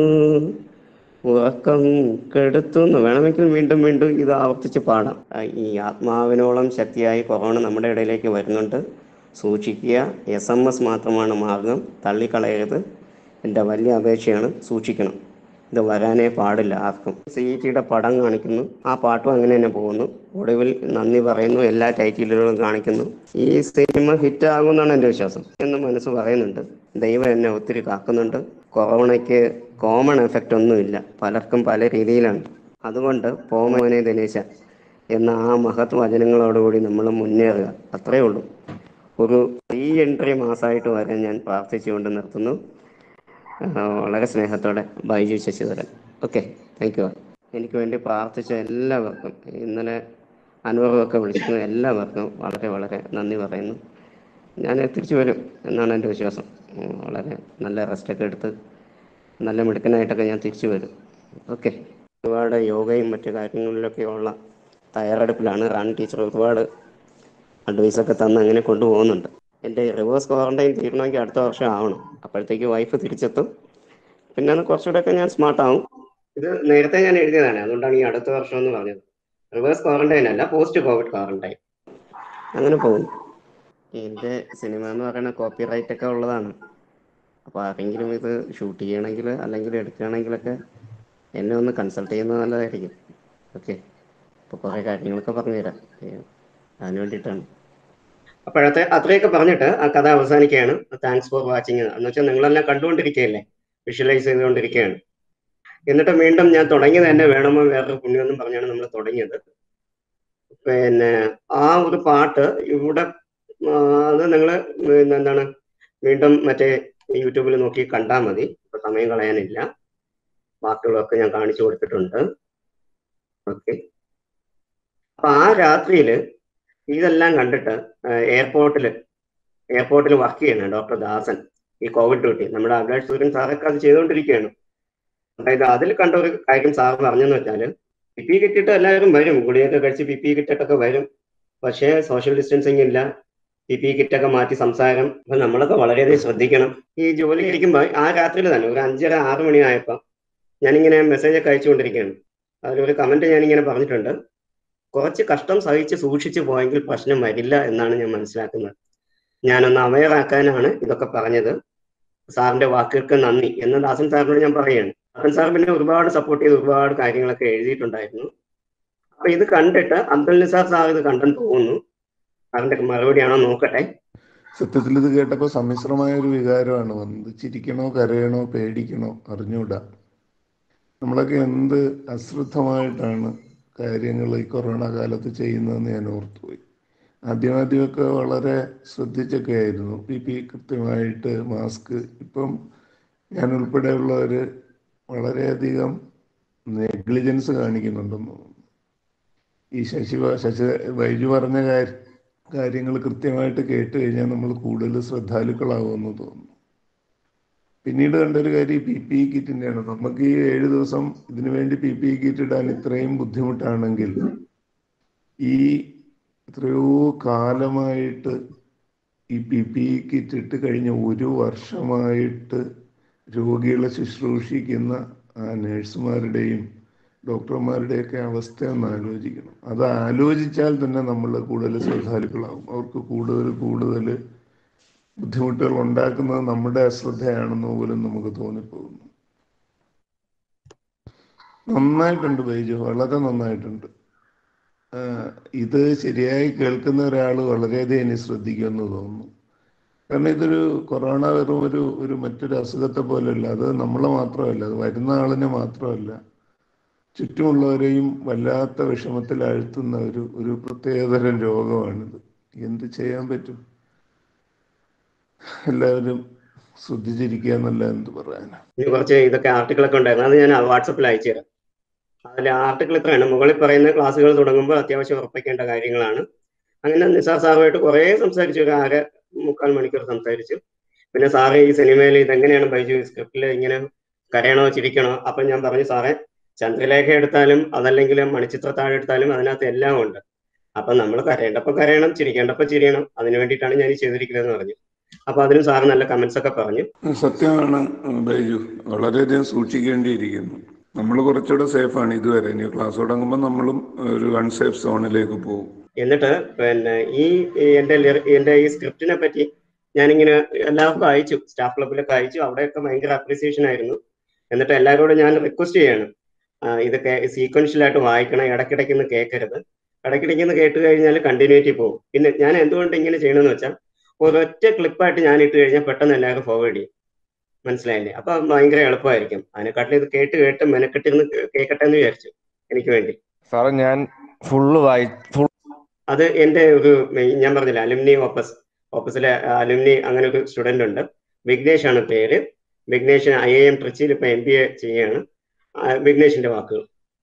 ഉറക്കം കെടുത്തുന്നു വേണമെങ്കിൽ വീണ്ടും വീണ്ടും ഇത് ആവർത്തിച്ച് പാടാം ആ, ഈ ആത്മാവിനോളം ശക്തിയായി കൊറോണ നമ്മുടെ ഇടയിലേക്ക് വരുന്നുണ്ട് സൂക്ഷിക്കുക എസ് എം എസ് മാത്രമാണ് മാർഗം തള്ളിക്കളയരുത് എൻ്റെ വലിയ അപേക്ഷയാണ് സൂക്ഷിക്കണം ഇത് വരാനേ പാടില്ല ആർക്കും സി ഇ ടിയുടെ പടം കാണിക്കുന്നു ആ പാട്ടും അങ്ങനെ തന്നെ പോകുന്നു ഒടുവിൽ നന്ദി പറയുന്നു എല്ലാ ടൈറ്റിലുകളും കാണിക്കുന്നു ഈ സിനിമ ഹിറ്റ് ആകുമെന്നാണ് എൻ്റെ വിശ്വാസം എന്ന് മനസ്സ് പറയുന്നുണ്ട് ദൈവം എന്നെ ഒത്തിരി കാക്കുന്നുണ്ട് കൊറോണയ്ക്ക് കോമൺ എഫക്റ്റ് ഒന്നുമില്ല പലർക്കും പല രീതിയിലാണ് അതുകൊണ്ട് പോമോനെ ദിനേശ എന്ന ആ മഹത് വചനങ്ങളോടുകൂടി നമ്മൾ മുന്നേറുക അത്രയേ ഉള്ളൂ ഒരു റീ എൻട്രി മാസമായിട്ട് വരെ ഞാൻ പ്രാർത്ഥിച്ചുകൊണ്ട് നിർത്തുന്നു ആ, വളരെ സ്നേഹത്തോടെ Baiju Sasidharan okay thank you എനിക്ക് വേണ്ടി പ്രാർത്ഥിച്ച എല്ലാവർക്കും ഇന്നലെ അനുഭവമൊക്കെ വിളിച്ചിരുന്ന എല്ലാവർക്കും വളരെ വളരെ നന്ദി പറയുന്നു ഞാൻ തിരിച്ചു വരും എന്നാണ് എൻ്റെ വിശ്വാസം ഉം, വളരെ നല്ല റെസ്റ്റൊക്കെ എടുത്ത് നല്ല മിടുക്കനായിട്ടൊക്കെ ഞാൻ തിരിച്ചു വരും ഓക്കെ ഒരുപാട് യോഗയും മറ്റു കാര്യങ്ങളിലൊക്കെയുള്ള തയ്യാറെടുപ്പിലാണ് റാണി ടീച്ചർ ഒരുപാട് അഡ്വൈസൊക്കെ തന്ന് അങ്ങനെ കൊണ്ടുപോകുന്നുണ്ട് എൻ്റെ റിവേഴ്സ് ക്വാറന്റൈൻ തീരണമെങ്കിൽ അടുത്ത വർഷം ആവണം അപ്പോഴത്തേക്ക് വൈഫ് തിരിച്ചെത്തും പിന്നെ അത് കുറച്ചുകൂടെയൊക്കെ ഞാൻ സ്മാർട്ട് ആവും ഇത് നേരത്തെ ഞാൻ എഴുതിയതാണ് അതുകൊണ്ടാണ് ഈ അടുത്ത വർഷം എന്ന് പറഞ്ഞത് റിവേഴ്സ് ക്വാറന്റൈൻ അല്ല പോസ്റ്റ് കോവിഡ് ക്വാറന്റൈൻ അങ്ങനെ പോകും എൻ്റെ സിനിമ എന്ന് പറയുന്ന കോപ്പി റൈറ്റ് ഒക്കെ ഉള്ളതാണ് അപ്പോൾ ആരെങ്കിലും ഇത് ഷൂട്ട് ചെയ്യണമെങ്കിൽ അല്ലെങ്കിൽ എടുക്കുകയാണെങ്കിലൊക്കെ എന്നെ ഒന്ന് കൺസൾട്ട് ചെയ്യുന്നത് നല്ലതായിരിക്കും ഓക്കെ അപ്പോൾ കുറേ കാര്യങ്ങളൊക്കെ പറഞ്ഞുതരാം ഏ, അതിന് വേണ്ടിയിട്ടാണ് അപ്പോഴത്തെ അത്രയൊക്കെ പറഞ്ഞിട്ട് ആ കഥ അവസാനിക്കുകയാണ് താങ്ക്സ് ഫോർ വാച്ചിങ് എന്ന് വെച്ചാൽ നിങ്ങളെല്ലാം കണ്ടുകൊണ്ടിരിക്കുകയല്ലേ വിഷ്വലൈസ് ചെയ്തുകൊണ്ടിരിക്കുകയാണ് എന്നിട്ട് വീണ്ടും ഞാൻ തുടങ്ങിയത് തന്നെ വേണമോ വേറൊരു പുണ്യമെന്നും പറഞ്ഞാണ് നമ്മൾ തുടങ്ങിയത് പിന്നെ ആ ഒരു പാട്ട് ഇവിടെ ആ, അത് നിങ്ങൾ എന്താണ് വീണ്ടും മറ്റേ യൂട്യൂബിൽ നോക്കി കണ്ടാൽ മതി ഇപ്പൊ സമയം കളയാനില്ല വാക്കുകളൊക്കെ ഞാൻ കാണിച്ചു കൊടുത്തിട്ടുണ്ട് ഓക്കെ അപ്പൊ ആ രാത്രിയില് ഇതെല്ലാം കണ്ടിട്ട് എയർപോർട്ടിൽ എയർപോർട്ടിൽ വർക്ക് ചെയ്യണം ഡോക്ടർ ദാസൻ ഈ കോവിഡ് ഡ്യൂട്ടി നമ്മുടെ അഭിലാഷ് സൂര്യൻ സാറൊക്കെ അത് ചെയ്തുകൊണ്ടിരിക്കുകയാണ് അതായത് അതിൽ കണ്ട ഒരു കാര്യം സാർ പറഞ്ഞെന്ന് വെച്ചാൽ പി പി കിട്ടിയിട്ട് എല്ലാവരും വരും ഗുളിയൊക്കെ കഴിച്ച് പി പി കിട്ടിട്ടൊക്കെ വരും പക്ഷേ സോഷ്യൽ ഡിസ്റ്റൻസിങ് ഇല്ല പി പി കിറ്റൊക്കെ മാറ്റി സംസാരം അപ്പൊ നമ്മളൊക്കെ വളരെയധികം ശ്രദ്ധിക്കണം ഈ ജോലി ഇരിക്കുമ്പോൾ ആ രാത്രിയിൽ തന്നെ ഒരു അഞ്ചര ആറ് മണിയായപ്പോൾ ഞാനിങ്ങനെ മെസ്സേജ് ഒക്കെ അയച്ചുകൊണ്ടിരിക്കുകയാണ് അതിലൊരു കമന്റ് ഞാനിങ്ങനെ പറഞ്ഞിട്ടുണ്ട് കുറച്ച് കഷ്ടം സഹിച്ച് സൂക്ഷിച്ചു പോയെങ്കിൽ പ്രശ്നം വരില്ല എന്നാണ് ഞാൻ മനസ്സിലാക്കുന്നത് ഞാനൊന്ന് അവയർ ആക്കാനാണ് ഇതൊക്കെ പറഞ്ഞത് സാറിന്റെ വാക്കുകൾക്ക് നന്ദി എന്ന് ദാസൻ സാറിനോട് ഞാൻ പറയുകയാണ് ദാസൻ സാർ പിന്നെ ഒരുപാട് സപ്പോർട്ട് ചെയ്ത് ഒരുപാട് കാര്യങ്ങളൊക്കെ എഴുതിയിട്ടുണ്ടായിരുന്നു അപ്പൊ ഇത് കണ്ടിട്ട് അബ്ദുൽ നിസാർ സാർ ഇത് കണ്ടെന്ന് തോന്നുന്നു സാറിന്റെ മറുപടിയാണോ നോക്കട്ടെ സത്യത്തിൽ ഇത് കേട്ടപ്പോൾ സമ്മിശ്രമായ ഒരു വികാരമാണ് വന്നത് ചിരിക്കണോ കരയണോ പേടിക്കണോ അറിഞ്ഞൂടാ നമ്മളൊക്കെ എന്ത് അശ്രദ്ധമായിട്ടാണ് കാര്യങ്ങൾ ഈ കൊറോണ കാലത്ത് ചെയ്യുന്നതെന്ന് ഞാൻ ഓർത്തുപോയി ആദ്യമാദ്യമൊക്കെ വളരെ ശ്രദ്ധിച്ചൊക്കെ ആയിരുന്നു പി പി കൃത്യമായിട്ട് മാസ്ക് ഇപ്പം ഞാൻ ഉൾപ്പെടെയുള്ളവർ വളരെയധികം നെഗ്ലിജൻസ് കാണിക്കുന്നുണ്ടെന്ന് തോന്നുന്നു ഈ ശശി ശശി വൈജു പറഞ്ഞ കാര്യം കാര്യങ്ങൾ കൃത്യമായിട്ട് കേട്ട് കഴിഞ്ഞാൽ നമ്മൾ കൂടുതൽ ശ്രദ്ധാലുക്കളാവുമെന്ന് തോന്നുന്നു പിന്നീട് കണ്ടൊരു കാര്യം പി പി ഇ കിറ്റിൻ്റെയാണ് നമുക്ക് ഈ ഏഴ് ദിവസം ഇതിനു വേണ്ടി പി പി ഇ കിറ്റ് ഇടാൻ ഇത്രയും ബുദ്ധിമുട്ടാണെങ്കിൽ ഈ എത്രയോ കാലമായിട്ട് ഈ പി പി ഇ കിറ്റ് ഇട്ട് കഴിഞ്ഞ ഒരു വർഷമായിട്ട് രോഗികളെ ശുശ്രൂഷിക്കുന്ന ആ നഴ്സുമാരുടെയും ഡോക്ടർമാരുടെയൊക്കെ അവസ്ഥ ഒന്ന് ആലോചിക്കണം അത് ആലോചിച്ചാൽ തന്നെ നമ്മൾ കൂടുതൽ ശ്രദ്ധാലുക്കളാവും അവർക്ക് കൂടുതൽ കൂടുതൽ ബുദ്ധിമുട്ടുകൾ ഉണ്ടാക്കുന്നത് നമ്മുടെ അശ്രദ്ധയാണെന്ന് പോലും നമുക്ക് തോന്നിപ്പോകുന്നു നന്നായിട്ടുണ്ട് ബൈജു വളരെ നന്നായിട്ടുണ്ട് ആഹ് ഇത് ശരിയായി കേൾക്കുന്ന ഒരാൾ വളരെയധികം ഇനി ശ്രദ്ധിക്കുമെന്ന് തോന്നുന്നു കാരണം ഇതൊരു കൊറോണ വെറും ഒരു ഒരു മറ്റൊരു അസുഖത്തെ പോലെയല്ല അത് നമ്മളെ മാത്രമല്ല അത് വരുന്ന ആളിനെ മാത്രമല്ല ചുറ്റുമുള്ളവരെയും വല്ലാത്ത വിഷമത്തിൽ ആഴ്ത്തുന്ന ഒരു ഒരു പ്രത്യേകതരം രോഗമാണിത് എന്ത് ചെയ്യാൻ പറ്റും എല്ലാവരും ശ്രദ്ധിച്ചിരിക്കുക എന്നല്ല എന്ത് പറയാനാ ഇനി കുറച്ച് ഇതൊക്കെ ആർട്ടിക്കിളൊക്കെ ഉണ്ടായിരുന്നു അത് ഞാൻ വാട്സപ്പിൽ അയച്ചു തരാം അതിൽ ആർട്ടിക്കിൾ ഇത്രയാണ് മുകളിൽ പറയുന്ന ക്ലാസ്സുകൾ തുടങ്ങുമ്പോൾ അത്യാവശ്യം ഉറപ്പിക്കേണ്ട കാര്യങ്ങളാണ് അങ്ങനെ നിസാർ സാറുമായിട്ട് കുറേ സംസാരിച്ചു ഒരു അര മുക്കാൽ മണിക്കൂർ സംസാരിച്ചു പിന്നെ സാറ് ഈ സിനിമയിൽ ഇതെങ്ങനെയാണ് ബൈജു സ്ക്രിപ്റ്റിൽ ഇങ്ങനെ കരയണോ ചിരിക്കണോ അപ്പം ഞാൻ പറഞ്ഞു സാറേ ചന്ദ്രലേഖ എടുത്താലും അതല്ലെങ്കിൽ മണിച്ചിത്ര താഴെ എടുത്താലും അതിനകത്ത് എല്ലാം ഉണ്ട് അപ്പൊ നമ്മൾ കരയേണ്ടപ്പോൾ കരയണം ചിരിക്കേണ്ടപ്പോൾ ചിരിയണം അതിനു വേണ്ടിയിട്ടാണ് ഞാൻ ഈ ചെയ്തിരിക്കുന്നതെന്ന് പറഞ്ഞു അപ്പൊ അതിനും സാറ് നല്ല കമന്റ്സ് ഒക്കെ പറഞ്ഞു സത്യമാണ് ബൈജു വളരെയധികം സൂക്ഷിക്കേണ്ടിയിരിക്കുന്നു നമ്മൾ കുറച്ചുകൂടെ സേഫാണ് ഇതുവരെ ഇനി ക്ലാസ് തുടങ്ങുമ്പോൾ നമ്മളും ഒരു അൺസേഫ് സോണിലേക്ക് പോകും എന്നിട്ട് പിന്നെ ഈ ഈ എന്റെ ലിറി- എന്റെ ഈ സ്ക്രിപ്റ്റിനെ പറ്റി ഞാനിങ്ങനെ എല്ലാവർക്കും അയച്ചു സ്റ്റാഫ് ക്ലബിലൊക്കെ അയച്ചു അവിടെയൊക്കെ ഭയങ്കര അപ്രീസിയേഷൻ ആയിരുന്നു എന്നിട്ട് എല്ലാവരോടും ഞാൻ റിക്വസ്റ്റ് ചെയ്യാണ് ആ, ഇതൊക്കെ സീക്വൻഷ്യൽ ആയിട്ട് വായിക്കണം ഇടയ്ക്കിടയ്ക്ക് ഒന്ന് കേൾക്കരുത് ഇടയ്ക്കിടയ്ക്ക് ഒന്ന് കേട്ട് കഴിഞ്ഞാൽ കണ്ടിന്യൂറ്റി പോകും പിന്നെ ഞാൻ എന്തുകൊണ്ട് ഇങ്ങനെ ചെയ്യണമെന്ന് വെച്ചാൽ ഒരൊറ്റ ക്ലിപ്പായിട്ട് ഞാൻ ഇട്ട് കഴിഞ്ഞാൽ പെട്ടെന്ന് എല്ലാവരും ഫോർവേഡ് ചെയ്യും മനസ്സിലായില്ലേ അപ്പൊ ഭയങ്കര എളുപ്പമായിരിക്കും അതിനെക്കാട്ടിലും ഇത് കേട്ട് കേട്ട് മെനക്കെട്ടിരുന്ന് കേൾക്കട്ടെ എന്ന് വിചാരിച്ചു എനിക്ക് വേണ്ടി സാറേ ഞാൻ ഫുള്ള് വായി ഫുൾ അത് എന്റെ ഒരു ഞാൻ പറഞ്ഞില്ല അലുമിനി ഓപ്പസ് ഓപ്പസിലെ അലുമിനി അങ്ങനെ ഒരു സ്റ്റുഡന്റ് ഉണ്ട് വിഘ്നേഷ് ആണ് പേര് വിഘ്നേഷ് ഐ ഐ എം ട്രിച്ചിയിൽ ഇപ്പൊ എം ബി എ ചെയ്യാണ് ആ, വിഘ്നേഷിന്റെ വാക്കുകൾ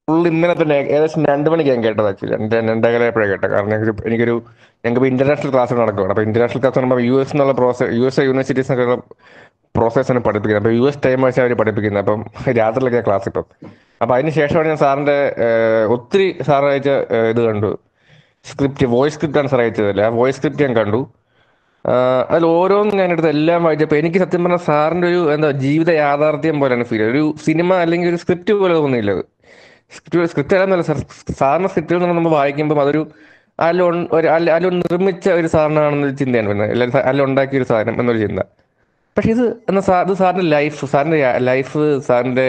ഫുൾ ഇന്നലെ തന്നെ ഏകദേശം രണ്ട് മണിക്ക് ഞാൻ കേട്ടത് ആക്ച്വലി രണ്ട് രണ്ടേകാലപ്പോഴേ കേട്ടത് കാരണം എനിക്കൊരു എനിക്കൊരു ഞങ്ങൾക്ക് ഇന്റർനാഷണൽ ക്ലാസ് നടക്കുകയാണ് അപ്പോൾ ഇന്റർനാഷണൽ ക്ലാസ് പറയുമ്പോൾ യു എസ് എന്നുള്ള പ്രോസസ് യു എസ് യൂണിവേഴ്സിറ്റീസ് ഒക്കെ പ്രോസസ്സാണ് പഠിപ്പിക്കുന്നത് അപ്പോൾ യു എസ് ടൈം വെച്ച് അവർ പഠിപ്പിക്കുന്നത് അപ്പം രാത്രിയിലൊക്കെ ക്ലാസ് ഇപ്പം അപ്പം അതിന് ശേഷമാണ് ഞാൻ സാറിൻ്റെ ഒത്തിരി സാർ അയച്ച ഏഹ്, ഇത് കണ്ടു സ്ക്രിപ്റ്റ് വോയിസ് സ്ക്രിപ്റ്റാണ് സാർ അയച്ചതല്ലേ ആ വോയിസ് സ്ക്രിപ്റ്റ് ഞാൻ കണ്ടു ആഹ് അതിൽ ഓരോന്നും ഞാൻ എടുത്ത് എല്ലാം വായിച്ചപ്പോൾ എനിക്ക് സത്യം പറഞ്ഞാൽ സാറിന്റെ ഒരു എന്താ ജീവിത യാഥാർത്ഥ്യം പോലെയാണ് ഫീൽ ഒരു സിനിമ അല്ലെങ്കിൽ ഒരു സ്ക്രിപ്റ്റ് പോലെ തോന്നിയില്ല അത് സ്ക്രിപ്റ്റ് സ്ക്രിപ്റ്റ് അല്ലെന്നല്ല സാർ സാറിന്റെ സ്ക്രിപ്റ്റിൽ നിന്ന് നമ്മൾ വായിക്കുമ്പോൾ അതൊരു അതിൽ ഉൺ- ഒരു അതിൽ അതിൽ നിർമ്മിച്ച ഒരു സാധനമാണെന്നൊരു ചിന്തയാണ് വരുന്നത് അല്ലെങ്കിൽ അതിൽ ഉണ്ടാക്കിയ ഒരു സാധനം എന്നൊരു ചിന്ത പക്ഷെ ഇത് എന്നാ സാർ ഇത് സാറിന്റെ ലൈഫ് സാറിന്റെ ലൈഫ് സാറിന്റെ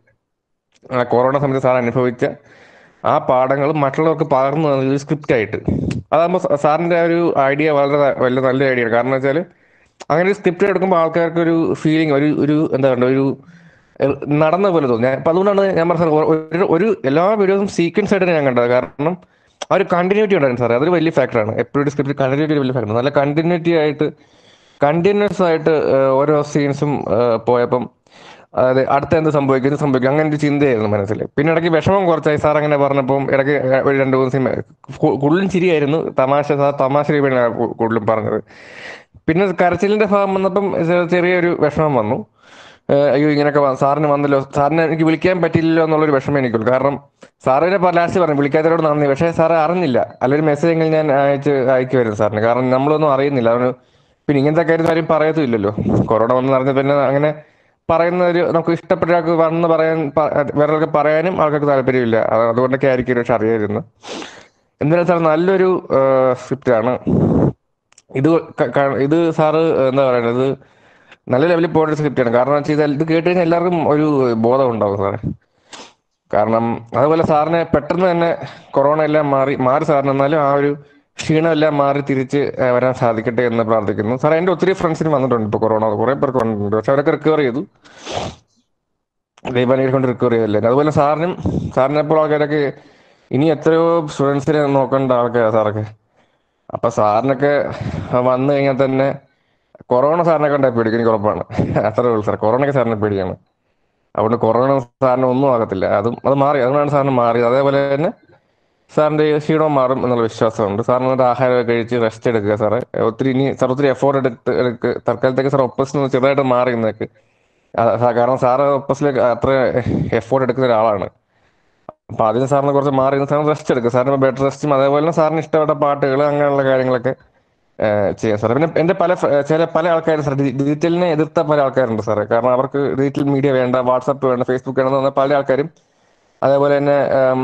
ആ കൊറോണ സമയത്ത് സാർ അനുഭവിച്ച ആ പാഠങ്ങൾ മറ്റുള്ളവർക്ക് പകർന്നു തന്നത് ഒരു സ്ക്രിപ്റ്റ് ആയിട്ട് അതാകുമ്പോൾ സാറിന്റെ ആ ഒരു ഐഡിയ വളരെ ന- വലിയ നല്ല ഐഡിയ ആണ് കാരണം വെച്ചാൽ അങ്ങനെ ഒരു സ്ക്രിപ്റ്റ് എടുക്കുമ്പോൾ ആൾക്കാർക്ക് ഒരു ഫീലിംഗ് ഒരു ഒരു എന്താ പറയുക ഒരു എ- നടന്ന പോലെ തോന്നി ഞാൻ- അപ്പൊ അതുകൊണ്ടാണ് ഞാൻ പറഞ്ഞത് ഒരു ഒരു എല്ലാ വീഡിയോസും സീക്വൻസ് ആയിട്ടാണ് ഞാൻ കണ്ടത് കാരണം ആ ഒരു കണ്ടിന്യൂറ്റി ഉണ്ടായിരുന്നു സാറേ അതൊരു വലിയ ഫാക്ടറാണ് എപ്പോഴും സ്ക്രിപ്റ്റ് കണ്ടിന്യൂറ്റി വലിയ ഫാക്ടർ നല്ല കണ്ടിന്യൂറ്റി ആയിട്ട് കണ്ടിന്യൂസ് ആയിട്ട് ഏഹ്, ഓരോ സീൻസും പോയപ്പം അതായത് അടുത്ത എന്ത് സംഭവിക്കും ഇത് സംഭവിക്കും അങ്ങനെ ഒരു ചിന്തയായിരുന്നു മനസ്സിൽ പിന്നെ ഇടയ്ക്ക് വിഷമം കുറച്ചായി സാർ അങ്ങനെ പറഞ്ഞപ്പം ഇടയ്ക്ക് ഒരു രണ്ട് മൂന്ന് സിനിമ കൂടുതലും ചിരിയായിരുന്നു തമാശ സാർ തമാശ രീതിയിലാണ് കൂ- കൂടുതലും പറഞ്ഞത് പിന്നെ കരച്ചിലിന്റെ ഭാഗം വന്നപ്പം ചെ- ചെറിയൊരു വിഷമം വന്നു ഏഹ് അയ്യോ ഇങ്ങനെയൊക്കെ വ- സാറിന് വന്നല്ലോ സാറിനെ എനിക്ക് വിളിക്കാൻ പറ്റില്ലല്ലോ എന്നുള്ളൊരു വിഷമം എനിക്കുള്ളൂ കാരണം സാറിനെ ലാസ്റ്റ് പറഞ്ഞു വിളിക്കാത്തവരോട് നന്ദി പക്ഷേ സാറ് അറിഞ്ഞില്ല അല്ലെങ്കിൽ മെസ്സേജ് എങ്കിലും ഞാൻ അയച്ച് അയക്കുമായിരുന്നു സാറിന് കാരണം നമ്മളൊന്നും അറിയുന്നില്ല അവന് പിന്നെ ഇങ്ങനത്തെ കാര്യം ആരും പറയത്തുമില്ലല്ലോ കൊറോണ വന്ന് അറിഞ്ഞ പിന്നെ അങ്ങനെ പറയുന്ന ഒരു നമുക്ക് ഇഷ്ടപ്പെട്ട ഒരാൾക്ക് വന്ന് പറയാൻ പ- വേറെ ആൾക്ക് പറയാനും ആൾക്കാർക്ക് താല്പര്യമില്ല അത് അതുകൊണ്ടൊക്കെ ആയിരിക്കും പക്ഷെ അറിയായിരുന്നു എന്തായാലും സാർ നല്ലൊരു സ്ക്രിപ്റ്റാണ് ഇത് ക- ക- ഇത് സാറ് എന്താ പറയുന്നത് ഇത് നല്ല ലെവലിൽ പോകേണ്ട സ്ക്രിപ്റ്റാണ് കാരണം വെച്ചാൽ ഇത് ഇത് കേട്ട് കഴിഞ്ഞാൽ എല്ലാവർക്കും ഒരു ബോധം ഉണ്ടാവും സാറേ കാരണം അതുപോലെ സാറിന് പെട്ടെന്ന് തന്നെ കൊറോണ എല്ലാം മാറി മാറി സാറിന് എന്നാലും ആ ഒരു ക്ഷീണം എല്ലാം മാറി തിരിച്ച് ഏഹ്, വരാൻ സാധിക്കട്ടെ എന്ന് പ്രാർത്ഥിക്കുന്നു സാറേ എൻ്റെ ഒത്തിരി ഫ്രണ്ട്സിന് വന്നിട്ടുണ്ട് ഇപ്പോൾ കൊറോണ കുറേ പേർക്ക് വന്നിട്ടുണ്ട് പക്ഷെ അവരൊക്കെ റിക്കവർ ചെയ്തു ദൈവാനെ കൊണ്ട് റിക്കവർ ചെയ്തല്ലേ അതുപോലെ സാറിനും സാറിനെ ഇപ്പോൾ ആൾക്കാരൊക്കെ ഇനി എത്രയോ സ്റ്റുഡൻസിനെ നോക്കേണ്ട ആൾക്കാരാണ് സാറൊക്കെ അപ്പൊ സാറിനൊക്കെ വന്നു കഴിഞ്ഞാൽ തന്നെ കൊറോണ സാറിനെ കണ്ടാൽ പേടിക്കും എനിക്ക് ഉറപ്പാണ് അത്രേ ഉള്ളൂ സാർ കൊറോണയ്ക്ക് സാറിനെ പേടിയാണ് അതുകൊണ്ട് കൊറോണ സാറിന് ഒന്നും ആകത്തില്ല അതും അത് മാറി അതുകൊണ്ടാണ് സാറിന് മാറിയത് അതേപോലെ തന്നെ സാറിന്റെ ഈ ക്ഷീണവും മാറും എന്നുള്ള വിശ്വാസമുണ്ട് സാറിന് ഒരു ആഹാരമൊക്കെ കഴിച്ച് റെസ്റ്റ് എടുക്കുക സാറ് ഒത്തിരി ഇനി സാർ ഒത്തിരി എഫോർട്ട് എടുത്ത് എടുക്ക് തൽക്കാലത്തേക്ക് സാർ ഒപ്പസിൽ നിന്ന് ചെറുതായിട്ട് മാറി നിന്നേക്ക് ആ, സാ- കാരണം സാറ് ഒപ്പസിലേക്ക് അത്ര എഫോർട്ട് എടുക്കുന്ന ഒരാളാണ് അപ്പൊ അതിന് സാറിന് കുറച്ച് മാറി നിന്ന് സാറിന് റെസ്റ്റ് എടുക്കുക സാറിന് ബെഡ് റെസ്റ്റും അതേപോലെ തന്നെ സാറിന് ഇഷ്ടപ്പെട്ട പാട്ടുകൾ അങ്ങനെയുള്ള കാര്യങ്ങളൊക്കെ ഏഹ്, ചെയ്യാം സാർ പിന്നെ എന്റെ പല ഫ്ര- ചില പല ആൾക്കാരും സാർ ഡി- ഡിജിറ്റലിനെ എതിർത്ത പല ആൾക്കാരുണ്ട് സാറേ കാരണം അവർക്ക് ഡിജിറ്റൽ മീഡിയ വേണ്ട വാട്സപ്പ് വേണ്ട ഫേസ്ബുക്ക് വേണമെന്ന് പറഞ്ഞ പല ആൾക്കാരും അതേപോലെ തന്നെ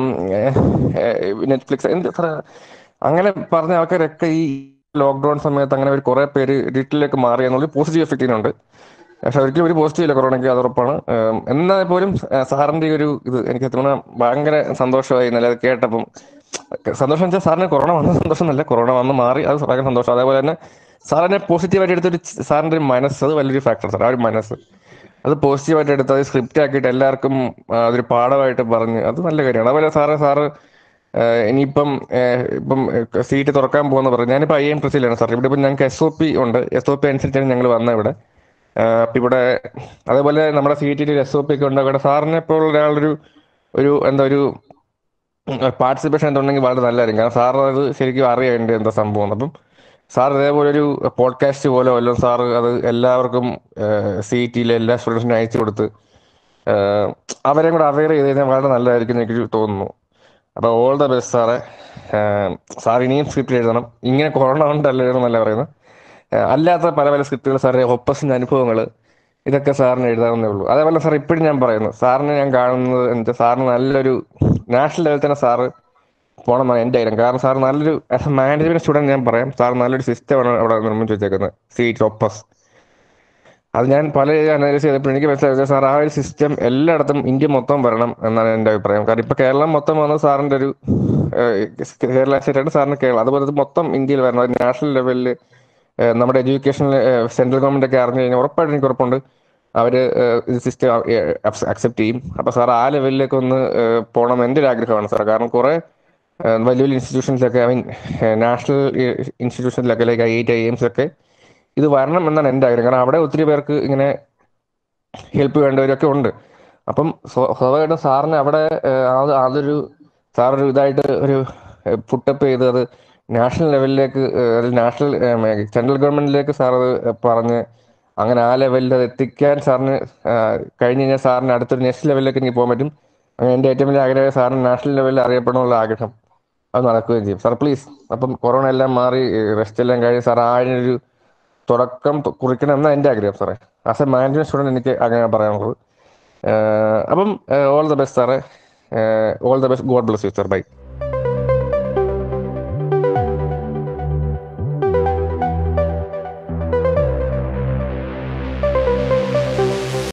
നെറ്റ്ഫ്ലിക്സ് എന്ത് സാറേ അങ്ങനെ പറഞ്ഞ ആൾക്കാരൊക്കെ ഈ ലോക്ക്ഡൌൺ സമയത്ത് അങ്ങനെ ഒരു കുറെ പേര് ഡിജിറ്റലിലേക്ക് മാറി എന്നുള്ള പോസിറ്റീവ് എഫക്റ്റ് ചെയ്യുന്നുണ്ട് പക്ഷെ ഒരിക്കലും ഒരു പോസിറ്റീവ് ഇല്ല കൊറോണയ്ക്ക് അത് ഉറപ്പാണ് ഏം, എന്നാൽ പോലും ഏഹ്, സാറിന്റെ ഈ ഒരു ഇത് എനിക്ക് സത്യം പറഞ്ഞാൽ ഭയങ്കര സന്തോഷമായി ഇന്നലെ അത് കേട്ടപ്പം സന്തോഷം വെച്ചാൽ സാറിന് കൊറോണ വന്ന സന്തോഷം എന്നല്ല കൊറോണ വന്ന് മാറി അത് ഭയങ്കര സന്തോഷം അതേപോലെ തന്നെ സാറിനെ പോസിറ്റീവായിട്ട് എടുത്തൊരു ചി- സാറിന്റെ ഒരു മനസ്സ് അത് വലിയൊരു ഫാക്ടർ സാർ ആ ഒരു മനസ്സ് അത് പോസിറ്റീവായിട്ട് എടുത്ത് അത് സ്ക്രിപ്റ്റ് ആക്കിയിട്ട് എല്ലാവർക്കും ആ, അതൊരു പാഠമായിട്ട് പറഞ്ഞ് അത് നല്ല കാര്യമാണ് അതുപോലെ സാറ് സാറ് ഏഹ്, ഇനിയിപ്പം ഏഹ്, ഇപ്പം സീറ്റ് തുറക്കാൻ പോകുന്ന പറഞ്ഞു ഞാനിപ്പോൾ ഐ എം ട്രസ്റ്റിലാണ് സാർ ഇവിടെ ഇപ്പം ഞങ്ങൾക്ക് എസ് ഒ പി ഉണ്ട് എസ് ഒ പി അനുസരിച്ചാണ് ഞങ്ങൾ വന്നത് ഇവിടെ ആഹ് അപ്പൊ ഇവിടെ അതേപോലെ നമ്മുടെ സീറ്റിൽ എസ് ഒ പി ഒക്കെ ഉണ്ട് അവിടെ സാറിനെ ഇപ്പോൾ ഒരാളൊരു ഒരു എന്താ ഒരു പാർട്ടിസിപ്പേഷൻ എന്തുണ്ടെങ്കിൽ വളരെ നല്ലതായിരിക്കും കാരണം സാർ അത് ശരിക്കും അറിയാം എൻ്റെ എന്താ സംഭവം എന്ന്. അപ്പം സാർ ഇതേപോലെ ഒരു പോഡ്കാസ്റ്റ് പോലെ വല്ലതും സാർ അത് എല്ലാവർക്കും സീറ്റിലെ എല്ലാ സ്റ്റുഡൻസിനും അയച്ചു കൊടുത്ത് ആഹ് അവരെയും കൂടെ അവെയർ ചെയ്ത് കഴിഞ്ഞാൽ വളരെ നല്ലതായിരിക്കും എന്ന് എനിക്ക് തോന്നുന്നു അപ്പൊ ഓൾ ദ ബെസ്റ്റ് സാറെ ആഹ് സാർ ഇനിയും സ്ക്രിപ്റ്റ് എഴുതണം ഇങ്ങനെ കൊറോണ കൊണ്ടല്ല എഴുതണമെന്നല്ല പറയുന്നത് ആഹ് അല്ലാത്ത പല പല സ്ക്രിപ്റ്റുകൾ സാറിന്റെ ഒപ്പസിന്റെ അനുഭവങ്ങൾ ഇതൊക്കെ സാറിന് എഴുതാവുന്നേ ഉള്ളൂ അതേപോലെ സാർ ഇപ്പോഴും ഞാൻ പറയുന്നു സാറിനെ ഞാൻ കാണുന്നത് എന്താ സാറിന് നല്ലൊരു നാഷണൽ ലെവലിൽ തന്നെ സാറ് പോകണമെന്നാണ് എൻ്റെ ആഗ്രഹം കാരണം സാർ നല്ലൊരു ആസ് എ മാനേജ്മെന്റ് സ്റ്റുഡന്റ് ഞാൻ പറയാം സാർ നല്ലൊരു സിസ്റ്റമാണ് അവിടെ നിർമ്മിച്ച് വെച്ചേക്കുന്നത് സീറ്റ് ഒപ്പസ് അത് ഞാൻ പല അനലൈസ് ചെയ്തപ്പോൾ എനിക്ക് മനസ്സിലായത് സാർ ആ ഒരു സിസ്റ്റം എല്ലായിടത്തും ഇന്ത്യ മൊത്തം വരണം എന്നാണ് എൻ്റെ അഭിപ്രായം കാരണം ഇപ്പൊ കേരളം മൊത്തം വന്നത് സാറിന്റെ ഒരു ഏഹ്, കേരള സ്റ്റേറ്റാണ് സാറിന് കേരളം അതുപോലെ ഇത് മൊത്തം ഇന്ത്യയിൽ വരണം അത് നാഷണൽ ലെവലിൽ നമ്മുടെ എഡ്യൂക്കേഷനിൽ സെൻട്രൽ ഗവൺമെന്റ് ഒക്കെ അറിഞ്ഞു കഴിഞ്ഞാൽ ഉറപ്പായിട്ടും എനിക്ക് ഉറപ്പുണ്ട് അവര് ഏഹ്, ഇത് സിസ്റ്റം അക്സെപ്റ്റ് ചെയ്യും അപ്പൊ സാർ ആ ലെവലിലേക്ക് ഒന്ന് ഏഹ്, പോകണം എൻ്റെ ഒരു ആഗ്രഹമാണ് സാർ കാരണം കുറെ ഏഹ്, വലിയ വലിയ ഇൻസ്റ്റിറ്റ്യൂഷൻസിലൊക്കെ ഐ മീൻ നാഷണൽ ഇൻസ്റ്റിറ്റ്യൂഷൻസിലൊക്കെ like I I T I Ms ഒക്കെ ഇത് വരണം എന്നാണ് എൻ്റെ ആഗ്രഹം കാരണം അവിടെ ഒത്തിരി പേർക്ക് ഇങ്ങനെ ഹെൽപ്പ് വേണ്ടവരൊക്കെ ഉണ്ട് അപ്പം സ്വ- സ്വാഭാവികമായിട്ടും സാറിന് അവിടെ ഏഹ്, അത് അതൊരു സാറൊരു ഇതായിട്ട് ഒരു പുട്ടപ്പ് ചെയ്ത് അത് നാഷണൽ ലെവലിലേക്ക് ഏഹ്, നാഷണൽ ഏഹ്, സെൻട്രൽ ഗവൺമെന്റിലേക്ക് സാർ അത് പറഞ്ഞ് അങ്ങനെ ആ ലെവലിൽ അത് എത്തിക്കാൻ സാറിന് ആഹ്, കഴിഞ്ഞ് കഴിഞ്ഞാൽ സാറിന് അടുത്തൊരു നെക്സ്റ്റ് ലെവലിലേക്ക് എനിക്ക് പോകാൻ പറ്റും അങ്ങനെ എൻ്റെ ഏറ്റവും വലിയ ആഗ്രഹം സാറിന് നാഷണൽ ലെവലിൽ അറിയപ്പെടണമെന്നുള്ള ആഗ്രഹം അത് നടക്കുകയും ചെയ്യും സാർ പ്ലീസ് അപ്പം കൊറോണ എല്ലാം മാറി റെസ്റ്റ് എല്ലാം കഴിഞ്ഞ് സാർ ആ അതിനൊരു തുടക്കം കുറിക്കണം എന്നാണ് എൻ്റെ ആഗ്രഹം സാറേ ആസ് എ മാനേജ്മെന്റ് സ്റ്റുഡൻറ് എനിക്ക് അങ്ങനെ പറയാനുള്ളത് ഏഹ് അപ്പം ഓൾ ദ ബെസ്റ്റ് സാറേ all the best God bless you sir by